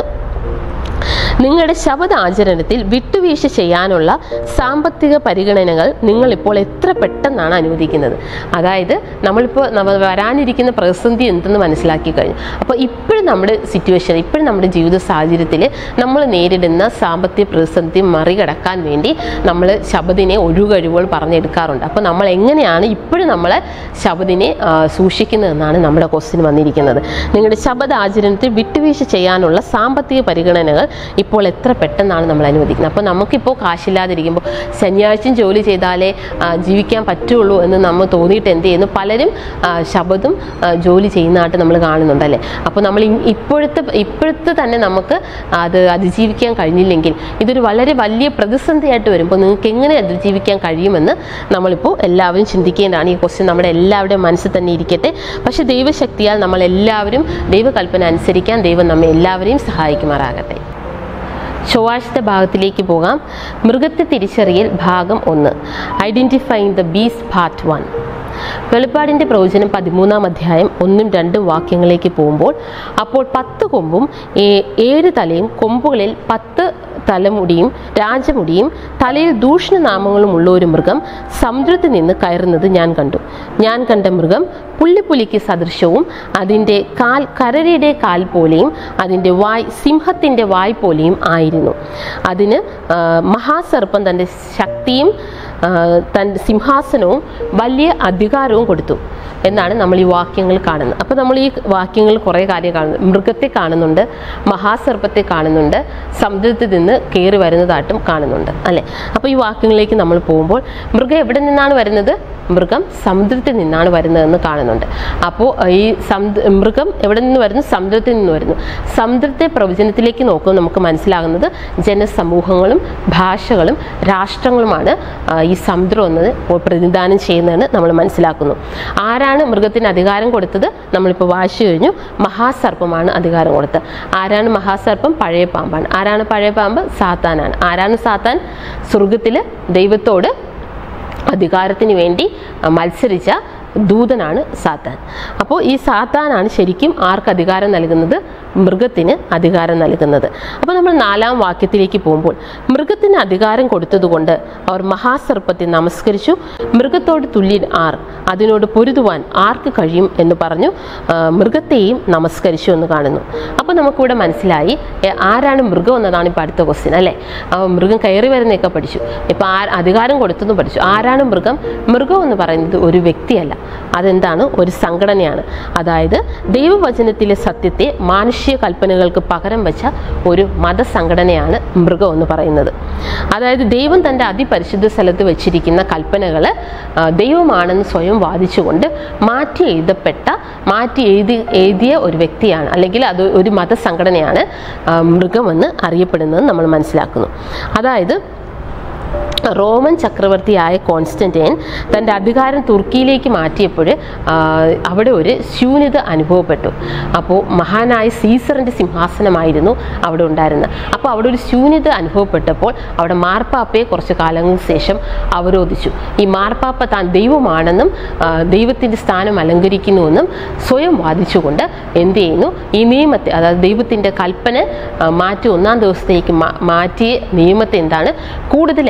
നിങ്ങളുടെ ശബദാചരണത്തിൽ വിട്ടുവീഴ്ച ചെയ്യാനുള്ള സാമ്പത്തിക പരിഗണനകൾ നിങ്ങൾ ഇപ്പോൾ എത്ര പെട്ടെന്നാണ് അനുവദിക്കുന്നത് അതായത് നമ്മളിപ്പോൾ നമ്മൾ വരാനിരിക്കുന്ന പ്രതിസന്ധി എന്തെന്ന് മനസ്സിലാക്കി കഴിഞ്ഞു അപ്പോൾ ഇപ്പോഴും നമ്മുടെ സിറ്റുവേഷൻ ഇപ്പോഴും നമ്മുടെ ജീവിത സാഹചര്യത്തിൽ നമ്മൾ നേരിടുന്ന സാമ്പത്തിക പ്രതിസന്ധി മറികടക്കാൻ വേണ്ടി നമ്മൾ ശബദിനെ ഒഴുകഴിവുകൾ പറഞ്ഞെടുക്കാറുണ്ട് അപ്പോൾ നമ്മൾ എങ്ങനെയാണ് ഇപ്പോഴും നമ്മളെ ശബദിനെ ആ, സൂക്ഷിക്കുന്നതെന്നാണ് നമ്മുടെ ക്വസ്റ്റ്യൻ വന്നിരിക്കുന്നത് നിങ്ങളുടെ ശബദാചരണത്തിൽ വിട്ടുവീഴ്ച ചെയ്യാനുള്ള സാമ്പത്തിക പരിഗണനകൾ ഇപ്പോൾ എത്ര പെട്ടെന്നാണ് നമ്മൾ അനുവദിക്കുന്നത് അപ്പോൾ നമുക്കിപ്പോൾ കാശില്ലാതിരിക്കുമ്പോൾ ശനിയാഴ്ചയും ജോലി ചെയ്താലേ ആ, ജീവിക്കാൻ പറ്റുള്ളൂ എന്ന് നമ്മൾ തോന്നിയിട്ട് എന്ത് ചെയ്യുന്നു പലരും ആ, ശബദും ആ, ജോലി ചെയ്യുന്നതായിട്ട് നമ്മൾ കാണുന്നുണ്ടല്ലേ അപ്പോൾ നമ്മൾ ഇ- ഇപ്പോഴത്തെ ഇപ്പോഴത്തെ തന്നെ നമുക്ക് അത് അതിജീവിക്കാൻ കഴിഞ്ഞില്ലെങ്കിൽ ഇതൊരു വളരെ വലിയ പ്രതിസന്ധിയായിട്ട് വരുമ്പോൾ നിങ്ങൾക്ക് എങ്ങനെ അതിജീവിക്കാൻ കഴിയുമെന്ന് നമ്മളിപ്പോൾ എല്ലാവരും ചിന്തിക്കേണ്ടതാണ് ഈ ക്വസ്റ്റ്യൻ നമ്മുടെ എല്ലാവരുടെയും മനസ്സിൽ തന്നെ ഇരിക്കട്ടെ പക്ഷേ ദൈവശക്തിയാൽ നമ്മൾ എല്ലാവരും ദൈവകൽപ്പന അനുസരിക്കാൻ ദൈവം നമ്മെ എല്ലാവരെയും സഹായിക്കുമാറാകട്ടെ ചൊവ്വാഴ്ചത്തെ ഭാഗത്തിലേക്ക് പോകാം മൃഗത്തെ തിരിച്ചറിയൽ ഭാഗം ഒന്ന് identifying the beast part one വെളിപ്പാടിൻ്റെ പ്രവചനം പതിമൂന്നാം അധ്യായം ഒന്നും രണ്ടും വാക്യങ്ങളിലേക്ക് പോകുമ്പോൾ അപ്പോൾ പത്ത് കൊമ്പും ഏ- ഏഴ് തലയും കൊമ്പുകളിൽ പത്ത് തലമുടിയും രാജമുടിയും തലയിൽ ദൂഷണനാമങ്ങളും ഉള്ള ഒരു മൃഗം സമുദ്രത്തിൽ നിന്ന് കയറുന്നത് ഞാൻ കണ്ടു ഞാൻ കണ്ട മൃഗം പുള്ളിപ്പുലിക്ക് സദൃശവും അതിൻ്റെ കാൽ കരടിയുടെ കാൽ പോലെയും അതിൻ്റെ വായ് സിംഹത്തിൻ്റെ വായ് പോലെയും ആയിരുന്നു അതിന് ആ, മഹാസർപ്പം തൻ്റെ ശക്തിയും ആ, തൻ്റെ സിംഹാസനവും വലിയ അധികാരവും കൊടുത്തു എന്നാണ് നമ്മൾ ഈ വാക്യങ്ങൾ കാണുന്നത് അപ്പോൾ നമ്മൾ ഈ വാക്യങ്ങൾ കുറേ കാര്യം കാണുന്നു മൃഗത്തെ കാണുന്നുണ്ട് മഹാസർപ്പത്തെ കാണുന്നുണ്ട് സമുദ്രത്തിൽ നിന്ന് കയറി വരുന്നതായിട്ടും കാണുന്നുണ്ട് അല്ലേ അപ്പോൾ ഈ വാക്യങ്ങളിലേക്ക് നമ്മൾ പോകുമ്പോൾ മൃഗം എവിടെ നിന്നാണ് വരുന്നത് മൃഗം സമുദ്രത്തിൽ നിന്നാണ് വരുന്നതെന്ന് കാണുന്നുണ്ട് അപ്പോൾ ഈ സമുദ്ര മൃഗം എവിടെ നിന്ന് വരുന്നു സമുദ്രത്തിൽ നിന്ന് വരുന്നു സമുദ്രത്തെ പ്രവചനത്തിലേക്ക് നോക്കുമ്പോൾ നമുക്ക് മനസ്സിലാകുന്നത് ജനസമൂഹങ്ങളും ഭാഷകളും രാഷ്ട്രങ്ങളുമാണ് ആ, ഈ സമുദ്രം എന്നത് പ്രതിനിധാനം ചെയ്യുന്നതെന്ന് നമ്മൾ മനസ്സിലാക്കുന്നു ആരാണ് മൃഗത്തിന് അധികാരം കൊടുത്തത് നമ്മളിപ്പോൾ വായിച്ചു കഴിഞ്ഞു മഹാസർപ്പമാണ് അധികാരം കൊടുത്തത് ആരാണ് മഹാസർപ്പം പഴയ പാമ്പാണ് ആരാണ് പഴയ പാമ്പ് സാത്താനാണ് ആരാണ് സാത്താൻ സ്വർഗത്തിൽ ദൈവത്തോട് അധികാരത്തിന് വേണ്ടി അഹ്, മത്സരിച്ച ദൂതനാണ് സാത്താൻ അപ്പോൾ ഈ സാത്താനാണ് ശരിക്കും ആർക്ക് അധികാരം നൽകുന്നത് മൃഗത്തിന് അധികാരം നൽകുന്നത് അപ്പോൾ നമ്മൾ നാലാം വാക്യത്തിലേക്ക് പോകുമ്പോൾ മൃഗത്തിന് അധികാരം കൊടുത്തതുകൊണ്ട് അവർ മഹാസർപ്പത്തെ നമസ്കരിച്ചു മൃഗത്തോട് തുല്യൻ ആർ അതിനോട് പൊരുതുവാൻ ആർക്ക് കഴിയും എന്ന് പറഞ്ഞു ആ, മൃഗത്തെയും നമസ്കരിച്ചു എന്ന് കാണുന്നു അപ്പോൾ നമുക്കിവിടെ മനസ്സിലായി എ, ആരാണ് മൃഗം എന്നതാണ് ഇപ്പോൾ അടുത്ത ക്വസ്റ്റ്യൻ അല്ലേ ആ, മൃഗം കയറി വരുന്നതൊക്കെ പഠിച്ചു ഇപ്പോൾ ആ അധികാരം കൊടുത്തെന്ന് പഠിച്ചു ആരാണ് മൃഗം മൃഗം എന്ന് പറയുന്നത് ഒരു വ്യക്തിയല്ല അതെന്താണ് ഒരു സംഘടനയാണ് അതായത് ദൈവവചനത്തിലെ സത്യത്തെ മാനുഷിക കൽപ്പനകൾക്ക് പകരം വെച്ച ഒരു മതസംഘടനയാണ് മൃഗം എന്ന് പറയുന്നത് അതായത് ദൈവം തൻ്റെ അതിപരിശുദ്ധ സ്ഥലത്ത് വെച്ചിരിക്കുന്ന കൽപ്പനകൾ ദൈവമാണെന്ന് സ്വയം വാദിച്ചുകൊണ്ട് മാറ്റി എഴുതപ്പെട്ട മാറ്റി എഴുതി എഴുതിയ ഒരു വ്യക്തിയാണ് അല്ലെങ്കിൽ അത് ഒരു മതസംഘടനയാണ് ആ, മൃഗമെന്ന് അറിയപ്പെടുന്നത് നമ്മൾ മനസ്സിലാക്കുന്നു അതായത് റോമൻ ചക്രവർത്തിയായ കോൺസ്റ്റന്റൈൻ തൻ്റെ അധികാരം തുർക്കിയിലേക്ക് മാറ്റിയപ്പോൾ ആ, അവിടെ ഒരു ശൂന്യത അനുഭവപ്പെട്ടു അപ്പോൾ മഹാനായ സീസറിൻ്റെ സിംഹാസനമായിരുന്നു അവിടെ ഉണ്ടായിരുന്നത് അപ്പോൾ അവിടെ ഒരു ശൂന്യത അനുഭവപ്പെട്ടപ്പോൾ അവിടെ മാർപ്പാപ്പയെ കുറച്ച് കാലങ്ങൾക്ക് ശേഷം അവരോധിച്ചു ഈ മാർപ്പാപ്പ താൻ ദൈവമാണെന്നും ആ, ദൈവത്തിൻ്റെ സ്ഥാനം അലങ്കരിക്കുന്നുവെന്നും സ്വയം വാദിച്ചുകൊണ്ട് എന്ത് ചെയ്യുന്നു ഈ നിയമത്തെ അതായത് ദൈവത്തിൻ്റെ കൽപ്പന ആ, മാറ്റി ഒന്നാം ദിവസത്തേക്ക് മാ- മാറ്റിയ നിയമത്തെ എന്താണ് കൂടുതൽ എല്ലാവരെയും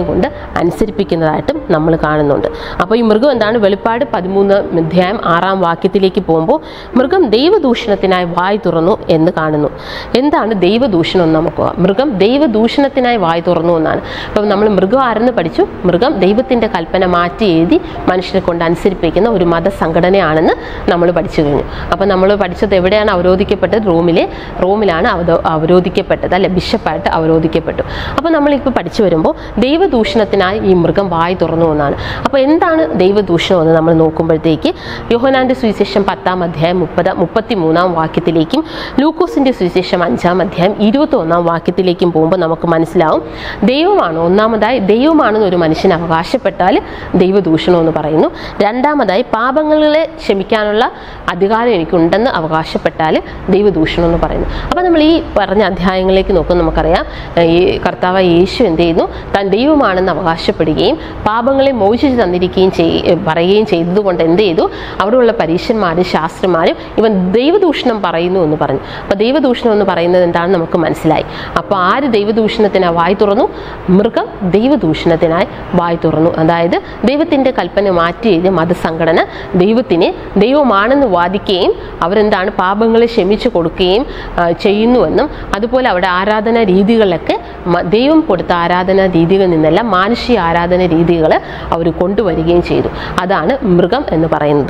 കൊണ്ട് അനുസരിപ്പിക്കുന്നതായിട്ടും നമ്മൾ കാണുന്നുണ്ട് അപ്പോൾ ഈ മൃഗം എന്താണ് വെളിപ്പാട് പതിമൂന്ന് അധ്യായം ആറാം വാക്യത്തിലേക്ക് പോകുമ്പോൾ മൃഗം ദൈവദൂഷണത്തിനായി വായി തുറന്നു എന്ന് കാണുന്നു എന്താണ് ദൈവദൂഷണം എന്ന് നമുക്ക് നോക്കാം. മൃഗം ദൈവദൂഷണത്തിനായി വായി തുറന്നു എന്നാണ് അപ്പം നമ്മൾ മൃഗം ആരെന്ന് പഠിച്ചു മൃഗം ദൈവത്തിൻ്റെ കൽപ്പന മാറ്റി എഴുതി മനുഷ്യരെ കൊണ്ട് അനുസരിപ്പിക്കുന്ന ഒരു മതസംഘടനയാണെന്ന് നമ്മൾ പഠിച്ചു കഴിഞ്ഞു അപ്പം നമ്മൾ പഠിച്ചത് എവിടെയാണ് അവരോധിക്കപ്പെട്ടത് റോമിലെ റോമിലാണ് അവതോ അവരോധിക്കപ്പെട്ടത് അല്ലെ ബിഷപ്പായിട്ട് അവരോധിക്കപ്പെട്ടു അപ്പോൾ നമ്മളിപ്പോൾ പഠിച്ചു വരുമ്പോൾ ദൈവദൂഷണത്തിനായി ഈ മൃഗം വായി തുറന്നു എന്നാണ് അപ്പോൾ എന്താണ് ദൈവദൂഷണം എന്ന് നമ്മൾ നോക്കുമ്പോഴത്തേക്ക് യോഹനാന്റെ സുവിശേഷം പത്താം അധ്യായം മുപ്പത് മുപ്പത്തി മൂന്നാം വാക്യത്തിലേക്കും ലൂക്കോസിന്റെ സുവിശേഷം അഞ്ചാം അധ്യായം ഇരുപത്തി ഒന്നാം വാക്യത്തിലേക്കും പോകുമ്പോൾ നമുക്ക് മനസ്സിലാവും ദൈവമാണ് ഒന്നാമതായി ദൈവമാണെന്ന് ഒരു മനുഷ്യൻ അവകാശപ്പെട്ടാൽ ദൈവദൂഷണം എന്ന് പറയുന്നു രണ്ടാമതായി പാപങ്ങളെ ക്ഷമിക്കാനുള്ള അധികാരം എനിക്കുണ്ടെന്ന് അവകാശപ്പെട്ടാൽ ദൈവദൂഷണം എന്ന് പറയുന്നു അപ്പോൾ നമ്മൾ ഈ പറഞ്ഞ അധ്യായങ്ങളിലേക്ക് നോക്കുമ്പോൾ നമുക്കറിയാം ഈ കർത്താവ് യേശു എന്ത് ചെയ്യുന്നു താൻ ദൈവമാണെന്ന് അവകാശപ്പെടുകയും പാപങ്ങളെ മോചിച്ച് തന്നിരിക്കുകയും ചെയ് പറയുകയും ചെയ്തതുകൊണ്ട് എന്ത് ചെയ്തു അവിടെയുള്ള പരീക്ഷന്മാരും ശാസ്ത്രന്മാരും ഇവൻ ദൈവദൂഷണം പറയുന്നു എന്ന് പറഞ്ഞു അപ്പോൾ ദൈവദൂഷണം എന്ന് പറയുന്നത് എന്താണെന്ന് നമുക്ക് മനസ്സിലായി അപ്പോൾ ആര് ദൈവദൂഷണത്തിനായി വായി തുറന്നു മൃഗം ദൈവദൂഷണത്തിനായി വായി തുറന്നു അതായത് ദൈവത്തിൻ്റെ കൽപ്പന മാറ്റി എഴുതിയ മതസംഘടന ദൈവത്തിനെ ദൈവമാണെന്ന് വാദിക്കുകയും അവരെന്താണ് പാപങ്ങളെ ക്ഷമിച്ചു കൊടുക്കുകയും ആ, ചെയ്യുന്നുവെന്നും അതുപോലെ അവിടെ ആരാധനാ രീതികളിലൊക്കെ മ- ദൈവം കൊടുത്ത ആരാധനാ രീതികളിൽ നിന്നെല്ലാം മാനുഷിക ആരാധന രീതികൾ അവർ കൊണ്ടുവരികയും ചെയ്തു അതാണ് മൃഗം എന്ന് പറയുന്നത്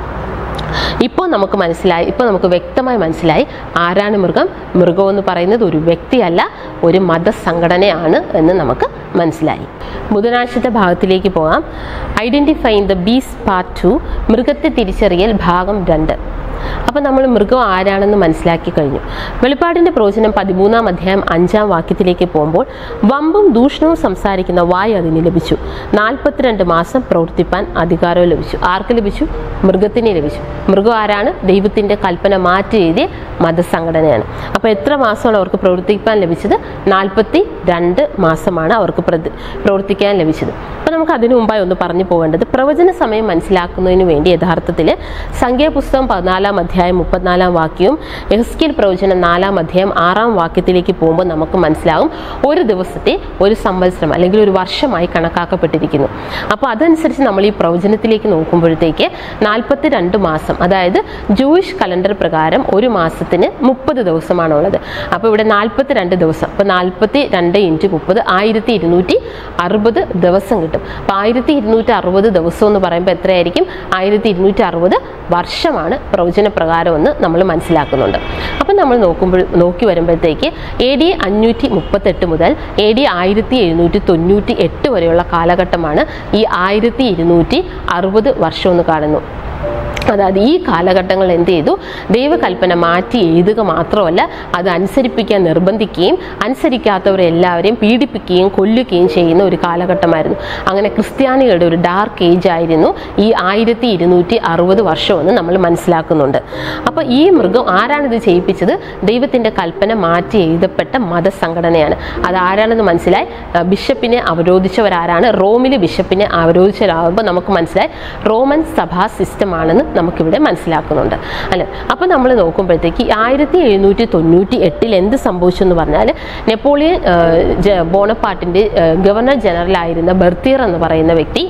ഇപ്പോൾ നമുക്ക് മനസ്സിലായി ഇപ്പോൾ നമുക്ക് വ്യക്തമായി മനസ്സിലായി ആരാണ് മൃഗം മൃഗം എന്ന് പറയുന്നത് ഒരു വ്യക്തിയല്ല ഒരു മതസംഘടനയാണ് എന്ന് നമുക്ക് മനസ്സിലായി ബുധനാഴ്ചത്തെ ഭാഗത്തിലേക്ക് പോകാം identify the beast part two മൃഗത്തെ തിരിച്ചറിയൽ ഭാഗം രണ്ട് അപ്പം നമ്മൾ മൃഗം ആരാണെന്ന് മനസ്സിലാക്കി കഴിഞ്ഞു വെളിപ്പാടിൻ്റെ പ്രവചനം പതിമൂന്നാം അധ്യായം അഞ്ചാം വാക്യത്തിലേക്ക് പോകുമ്പോൾ വമ്പും ദൂഷണവും സംസാരിക്കുന്ന വായ് അതിന് ലഭിച്ചു നാൽപ്പത്തിരണ്ട് മാസം പ്രവർത്തിപ്പാൻ അധികാരവും ലഭിച്ചു ആർക്ക് ലഭിച്ചു മൃഗത്തിന് ലഭിച്ചു മൃഗം ആരാണ് ദൈവത്തിൻ്റെ കൽപ്പന മാറ്റി എഴുതിയ മതസംഘടനയാണ് അപ്പോൾ എത്ര മാസമാണ് അവർക്ക് പ്രവർത്തിക്കാൻ ലഭിച്ചത് നാൽപ്പത്തി രണ്ട് മാസമാണ് അവർക്ക് പ്രതി പ്രവർത്തിക്കാൻ ലഭിച്ചത് അപ്പോൾ നമുക്ക് അതിനു മുമ്പായി ഒന്ന് പറഞ്ഞു പോകേണ്ടത് പ്രവചന സമയം മനസ്സിലാക്കുന്നതിന് വേണ്ടി യഥാർത്ഥത്തിൽ സംഖ്യാപുസ്തകം പതിനാലാം അധ്യായം മുപ്പത്തിനാലാം വാക്യവും എഹസ്കിൽ പ്രവചനം നാലാം അധ്യായം ആറാം വാക്യത്തിലേക്ക് പോകുമ്പോൾ നമുക്ക് മനസ്സിലാവും ഒരു ദിവസത്തെ ഒരു സംവത്സരം അല്ലെങ്കിൽ ഒരു വർഷമായി കണക്കാക്കപ്പെട്ടിരിക്കുന്നു അപ്പോൾ അതനുസരിച്ച് നമ്മൾ ഈ പ്രവചനത്തിലേക്ക് നോക്കുമ്പോഴത്തേക്ക് നാൽപ്പത്തി രണ്ട് മാസം അതായത് ജൂയിഷ് കലണ്ടർ പ്രകാരം ഒരു മാസത്തിന് മുപ്പത് ദിവസമാണുള്ളത് അപ്പോൾ ഇവിടെ നാൽപ്പത്തി രണ്ട് ദിവസം അപ്പോൾ നാൽപ്പത്തി രണ്ട് ഇൻറ്റു മുപ്പത് ആയിരത്തി ഇരുന്നൂറ്റി അറുപത് ദിവസം കിട്ടും അപ്പോൾ ആയിരത്തി ഇരുന്നൂറ്റി അറുപത് ദിവസം എന്ന് പറയുമ്പോൾ എത്രയായിരിക്കും ആയിരത്തി ഇരുന്നൂറ്റി അറുപത് വർഷമാണ് പ്രവചന പ്രകാരം എന്ന് നമ്മൾ മനസ്സിലാക്കുന്നുണ്ട് അപ്പം നമ്മൾ നോക്കുമ്പോൾ നോക്കി വരുമ്പോഴത്തേക്ക് എ ഡി അഞ്ഞൂറ്റി മുപ്പത്തെട്ട് മുതൽ എ ഡി ആയിരത്തി എഴുന്നൂറ്റി തൊണ്ണൂറ്റി എട്ട് വരെയുള്ള കാലഘട്ടമാണ് ഈ ആയിരത്തി ഇരുന്നൂറ്റി അറുപത് വർഷം എന്ന് കാണുന്നു അതായത് ഈ കാലഘട്ടങ്ങൾ എന്ത് ചെയ്തു ദൈവകൽപ്പന മാറ്റി എഴുതുക മാത്രമല്ല അത് അനുസരിപ്പിക്കാൻ നിർബന്ധിക്കുകയും അനുസരിക്കാത്തവരെ എല്ലാവരെയും പീഡിപ്പിക്കുകയും കൊല്ലുകയും ചെയ്യുന്ന ഒരു കാലഘട്ടമായിരുന്നു അങ്ങനെ ക്രിസ്ത്യാനികളുടെ ഒരു ഡാർക്ക് ഏജ് ആയിരുന്നു ഈ ആയിരത്തി ഇരുന്നൂറ്റി അറുപത് വർഷമെന്ന് നമ്മൾ മനസ്സിലാക്കുന്നുണ്ട് അപ്പോൾ ഈ മൃഗം ആരാണിത് ചെയ്യിപ്പിച്ചത് ദൈവത്തിൻ്റെ കൽപ്പന മാറ്റി എഴുതപ്പെട്ട മതസംഘടനയാണ് അത് ആരാണെന്ന് മനസ്സിലായി ആ, ബിഷപ്പിനെ അവരോധിച്ചവരാരാണ് റോമിൽ ബിഷപ്പിനെ അവരോധിച്ചവരാകുമ്പോൾ നമുക്ക് മനസ്സിലായി റോമൻ സഭാ സിസ്റ്റം ആണെന്ന് നമുക്കിവിടെ മനസ്സിലാക്കുന്നുണ്ട് അല്ലെ അപ്പം നമ്മൾ നോക്കുമ്പോഴത്തേക്ക് ആയിരത്തി എഴുന്നൂറ്റി തൊണ്ണൂറ്റി എട്ടിൽ എന്ത് സംഭവിച്ചു എന്ന് പറഞ്ഞാൽ നെപ്പോളിയൻ ആ, ജ- ബോണപ്പാട്ടിൻ്റെ ആ, ഗവർണർ ജനറൽ ആയിരുന്ന ബർത്തിയർ എന്ന് പറയുന്ന വ്യക്തി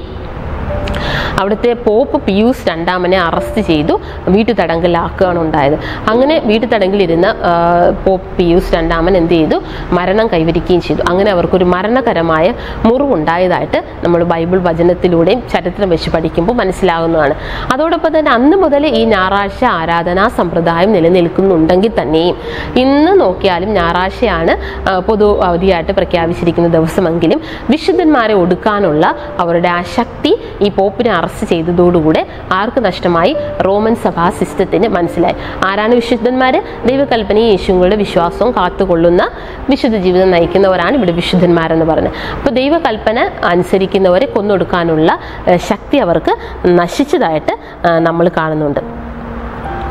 അവിടുത്തെ പോപ്പ് പിയൂസ് രണ്ടാമനെ അറസ്റ്റ് ചെയ്തു വീട്ടുതടങ്കലിലാക്കുകയാണ് ഉണ്ടായത് അങ്ങനെ വീട്ടുതടങ്കിലിരുന്ന ആ, പോപ്പ് പിയൂസ് രണ്ടാമൻ എന്ത് ചെയ്തു മരണം കൈവരിക്കുകയും ചെയ്തു അങ്ങനെ അവർക്കൊരു മരണകരമായ മുറിവുണ്ടായതായിട്ട് നമ്മൾ ബൈബിൾ വചനത്തിലൂടെയും ചരിത്രം വെച്ച് പഠിക്കുമ്പോൾ മനസ്സിലാകുന്നതാണ് അതോടൊപ്പം തന്നെ അന്ന് മുതൽ ഈ ഞായറാഴ്ച ആരാധനാ സമ്പ്രദായം നിലനിൽക്കുന്നുണ്ടെങ്കിൽ തന്നെയും ഇന്ന് നോക്കിയാലും ഞായറാഴ്ചയാണ് ആ, പൊതു അവധിയായിട്ട് പ്രഖ്യാപിച്ചിരിക്കുന്ന ദിവസമെങ്കിലും വിശുദ്ധന്മാരെ ഒടുക്കാനുള്ള അവരുടെ ആ ശക്തി ഈ പോപ്പിനെ അറസ്റ്റ് ചെയ്തതോടുകൂടെ ആർക്ക് നഷ്ടമായി റോമൻ സഭാ സിസ്റ്റത്തിന് മനസ്സിലായി ആരാണ് വിശുദ്ധന്മാര് ദൈവകൽപ്പനയും യേശുങ്ങളുടെ വിശ്വാസവും കാത്തുകൊള്ളുന്ന വിശുദ്ധ ജീവിതം നയിക്കുന്നവരാണ് ഇവിടെ വിശുദ്ധന്മാരെന്ന് പറയുന്നത് അപ്പോൾ ദൈവകൽപ്പന അനുസരിക്കുന്നവരെ കൊന്നൊടുക്കാനുള്ള ഏഹ്, ശക്തി അവർക്ക് നശിച്ചതായിട്ട് നമ്മൾ കാണുന്നുണ്ട്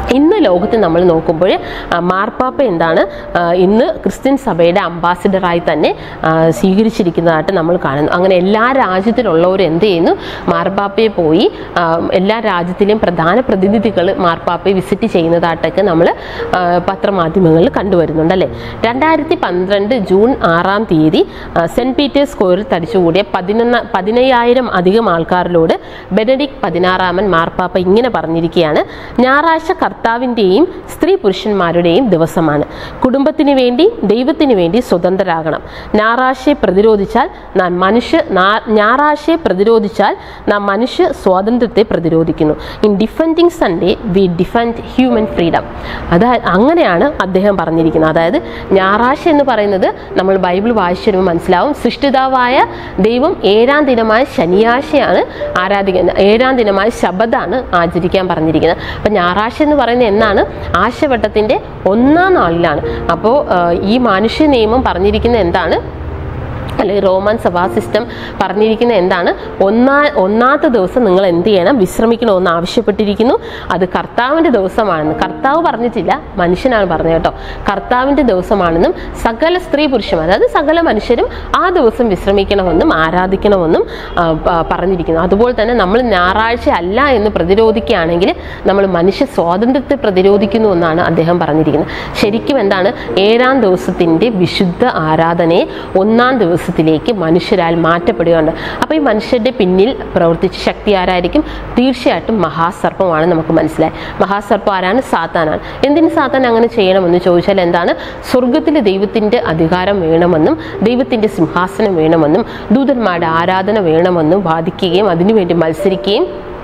ഇന്ന് ലോകത്ത് നമ്മൾ നോക്കുമ്പോൾ ആ, മാർപ്പാപ്പ എന്താണ് ആ, ഇന്ന് ക്രിസ്ത്യൻ സഭയുടെ അംബാസിഡറായി തന്നെ ആ, സ്വീകരിച്ചിരിക്കുന്നതായിട്ട് നമ്മൾ കാണുന്നു അങ്ങനെ എല്ലാ രാജ്യത്തിലുള്ളവരും എന്ത് ചെയ്യുന്നു മാർപ്പാപ്പയെ പോയി ആ, എല്ലാ രാജ്യത്തിലെയും പ്രധാന പ്രതിനിധികൾ മാർപ്പാപ്പയെ വിസിറ്റ് ചെയ്യുന്നതായിട്ടൊക്കെ നമ്മൾ ആ, പത്രമാധ്യമങ്ങളിൽ കണ്ടുവരുന്നുണ്ട് അല്ലേ രണ്ടായിരത്തി പന്ത്രണ്ട് ജൂൺ ആറാം തീയതി ആ, സെന്റ് പീറ്റേഴ്സ് സ്ക്വയറിൽ തടിച്ചുകൂടിയ പതിനൊന്ന് പതിനയ്യായിരം അധികം ആൾക്കാരിലോട് ബെനഡിക് പതിനാറാമൻ മാർപ്പാപ്പ ഇങ്ങനെ പറഞ്ഞിരിക്കുകയാണ് ഞായറാഴ്ച കർത്താവിൻ്റെയും സ്ത്രീ പുരുഷന്മാരുടെയും ദിവസമാണ് കുടുംബത്തിന് വേണ്ടി ദൈവത്തിന് വേണ്ടി സ്വതന്ത്രരാകണം ഞായറാഴ്ചയെ പ്രതിരോധിച്ചാൽ നാം മനുഷ്യ നാ- ഞായറാഴ്ചയെ പ്രതിരോധിച്ചാൽ നാം മനുഷ്യ സ്വാതന്ത്ര്യത്തെ പ്രതിരോധിക്കുന്നു in defending Sunday we defend human freedom അതായത് അങ്ങനെയാണ് അദ്ദേഹം പറഞ്ഞിരിക്കുന്നത് അതായത് ഞായറാഴ്ച എന്ന് പറയുന്നത് നമ്മൾ ബൈബിൾ വായിച്ചു വരുമ്പോൾ മനസ്സിലാവും സൃഷ്ടിതാവായ ദൈവം ഏഴാം ദിനമായ ശനിയാഴ്ചയാണ് ആരാധിക്കുന്നത് ഏഴാം ദിനമായ ശബദാണ് ആചരിക്കാൻ പറഞ്ഞിരിക്കുന്നത് അപ്പം ഞായറാഴ്ച എന്ന് പറയുന്നത് എന്നാണ് ആശവട്ടത്തിൻ്റെ ഒന്നാം നാളിലാണ് അപ്പോൾ ഈ മാനുഷ്യ നിയമം പറഞ്ഞിരിക്കുന്നത് എന്താണ് അല്ലെങ്കിൽ റോമൻ സഭാ സിസ്റ്റം പറഞ്ഞിരിക്കുന്ന എന്താണ് ഒന്നാ ഒന്നാമത്തെ ദിവസം നിങ്ങൾ എന്ത് ചെയ്യണം വിശ്രമിക്കണമെന്ന് ആവശ്യപ്പെട്ടിരിക്കുന്നു അത് കർത്താവിൻ്റെ ദിവസമാണെന്ന് കർത്താവ് പറഞ്ഞിട്ടില്ല മനുഷ്യനാണ് പറഞ്ഞത് കേട്ടോ കർത്താവിൻ്റെ ദിവസമാണെന്നും സകല സ്ത്രീ പുരുഷന്മാർ അതായത് സകല മനുഷ്യരും ആ ദിവസം വിശ്രമിക്കണമെന്നും ആരാധിക്കണമെന്നും ആ, പ- പറഞ്ഞിരിക്കുന്നു അതുപോലെ തന്നെ നമ്മൾ ഞായറാഴ്ച അല്ല എന്ന് പ്രതിരോധിക്കുകയാണെങ്കിൽ നമ്മൾ മനുഷ്യ സ്വാതന്ത്ര്യത്തെ പ്രതിരോധിക്കുന്നു എന്നാണ് അദ്ദേഹം പറഞ്ഞിരിക്കുന്നത് ശരിക്കും എന്താണ് ഏഴാം ദിവസത്തിൻ്റെ വിശുദ്ധ ആരാധനയെ ഒന്നാം ദിവസത്തിലേക്ക് മനുഷ്യരാൽ മാറ്റപ്പെടുകയുണ്ട് അപ്പോൾ ഈ മനുഷ്യരുടെ പിന്നിൽ പ്രവർത്തിച്ച ശക്തി ആരായിരിക്കും തീർച്ചയായിട്ടും മഹാസർപ്പമാണ് നമുക്ക് മനസ്സിലായി മഹാസർപ്പം ആരാണ് സാത്താനാണ് എന്തിന് സാത്താൻ അങ്ങനെ ചെയ്യണമെന്ന് ചോദിച്ചാൽ എന്താണ് സ്വർഗത്തിൽ ദൈവത്തിൻ്റെ അധികാരം വേണമെന്നും ദൈവത്തിൻ്റെ സിംഹാസനം വേണമെന്നും ദൂതന്മാരുടെ ആരാധന വേണമെന്നും വാദിക്കുകയും അതിനുവേണ്ടി മത്സരിക്കുകയും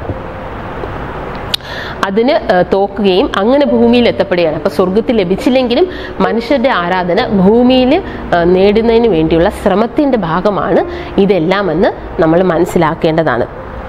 അതിന് ഏഹ്, തോക്കുകയും അങ്ങനെ ഭൂമിയിൽ എത്തപ്പെടുകയാണ് അപ്പോൾ സ്വർഗത്തിൽ ലഭിച്ചില്ലെങ്കിലും മനുഷ്യരുടെ ആരാധന ഭൂമിയിൽ ഏഹ്, നേടുന്നതിന് വേണ്ടിയുള്ള ശ്രമത്തിൻ്റെ ഭാഗമാണ് ഇതെല്ലാമെന്ന് നമ്മൾ മനസ്സിലാക്കേണ്ടതാണ്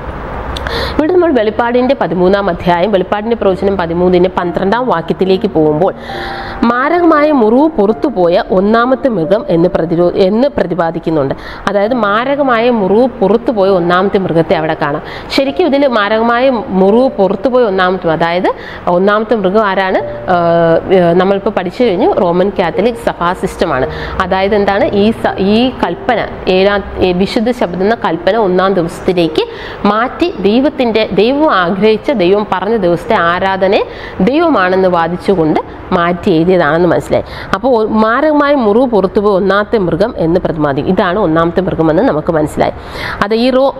ഇവിടെ നമ്മൾ വെളിപ്പാടിൻ്റെ പതിമൂന്നാം അധ്യായം വെളിപ്പാടിൻ്റെ പ്രവചനം പതിമൂന്നിൻ്റെ പന്ത്രണ്ടാം വാക്യത്തിലേക്ക് പോകുമ്പോൾ മാരകമായ മുറിവ് പുറത്തുപോയ ഒന്നാമത്തെ മൃഗം എന്ന് പ്രതിരോ എന്ന് പ്രതിപാദിക്കുന്നുണ്ട് അതായത് മാരകമായ മുറിവ് പുറത്തുപോയ ഒന്നാമത്തെ മൃഗത്തെ അവിടെ കാണാം ശരിക്കും ഇതിൽ മാരകമായ മുറിവ് പുറത്തുപോയ ഒന്നാമത്തെ അതായത് ഒന്നാമത്തെ മൃഗം ആരാണ് ആഹ് ഏഹ് നമ്മളിപ്പോൾ പഠിച്ചു കഴിഞ്ഞു റോമൻ കാത്തലിക് സഭാ സിസ്റ്റമാണ് അതായത് എന്താണ് ഈ സ- ഈ കൽപ്പന ഏഴാം ഏ, വിശുദ്ധ ശബ്ദം എന്ന കൽപ്പന ഒന്നാം ദിവസത്തിലേക്ക് മാറ്റി ദൈവത്തിൻ്റെ ദൈവം ആഗ്രഹിച്ച ദൈവം പറഞ്ഞ ദിവസത്തെ ആരാധനയെ ദൈവമാണെന്ന് വാദിച്ചുകൊണ്ട് മാറ്റി എഴുതിയതാണെന്ന് മനസ്സിലായി അപ്പോൾ ഒ- മാരകമായ മുറിവ് പുറത്തുപോയി ഒന്നാമത്തെ മൃഗം എന്ന് പ്രതിപാദിക്കും ഇതാണ് ഒന്നാമത്തെ മൃഗമെന്ന് നമുക്ക് മനസ്സിലായി അത് ഈ റോ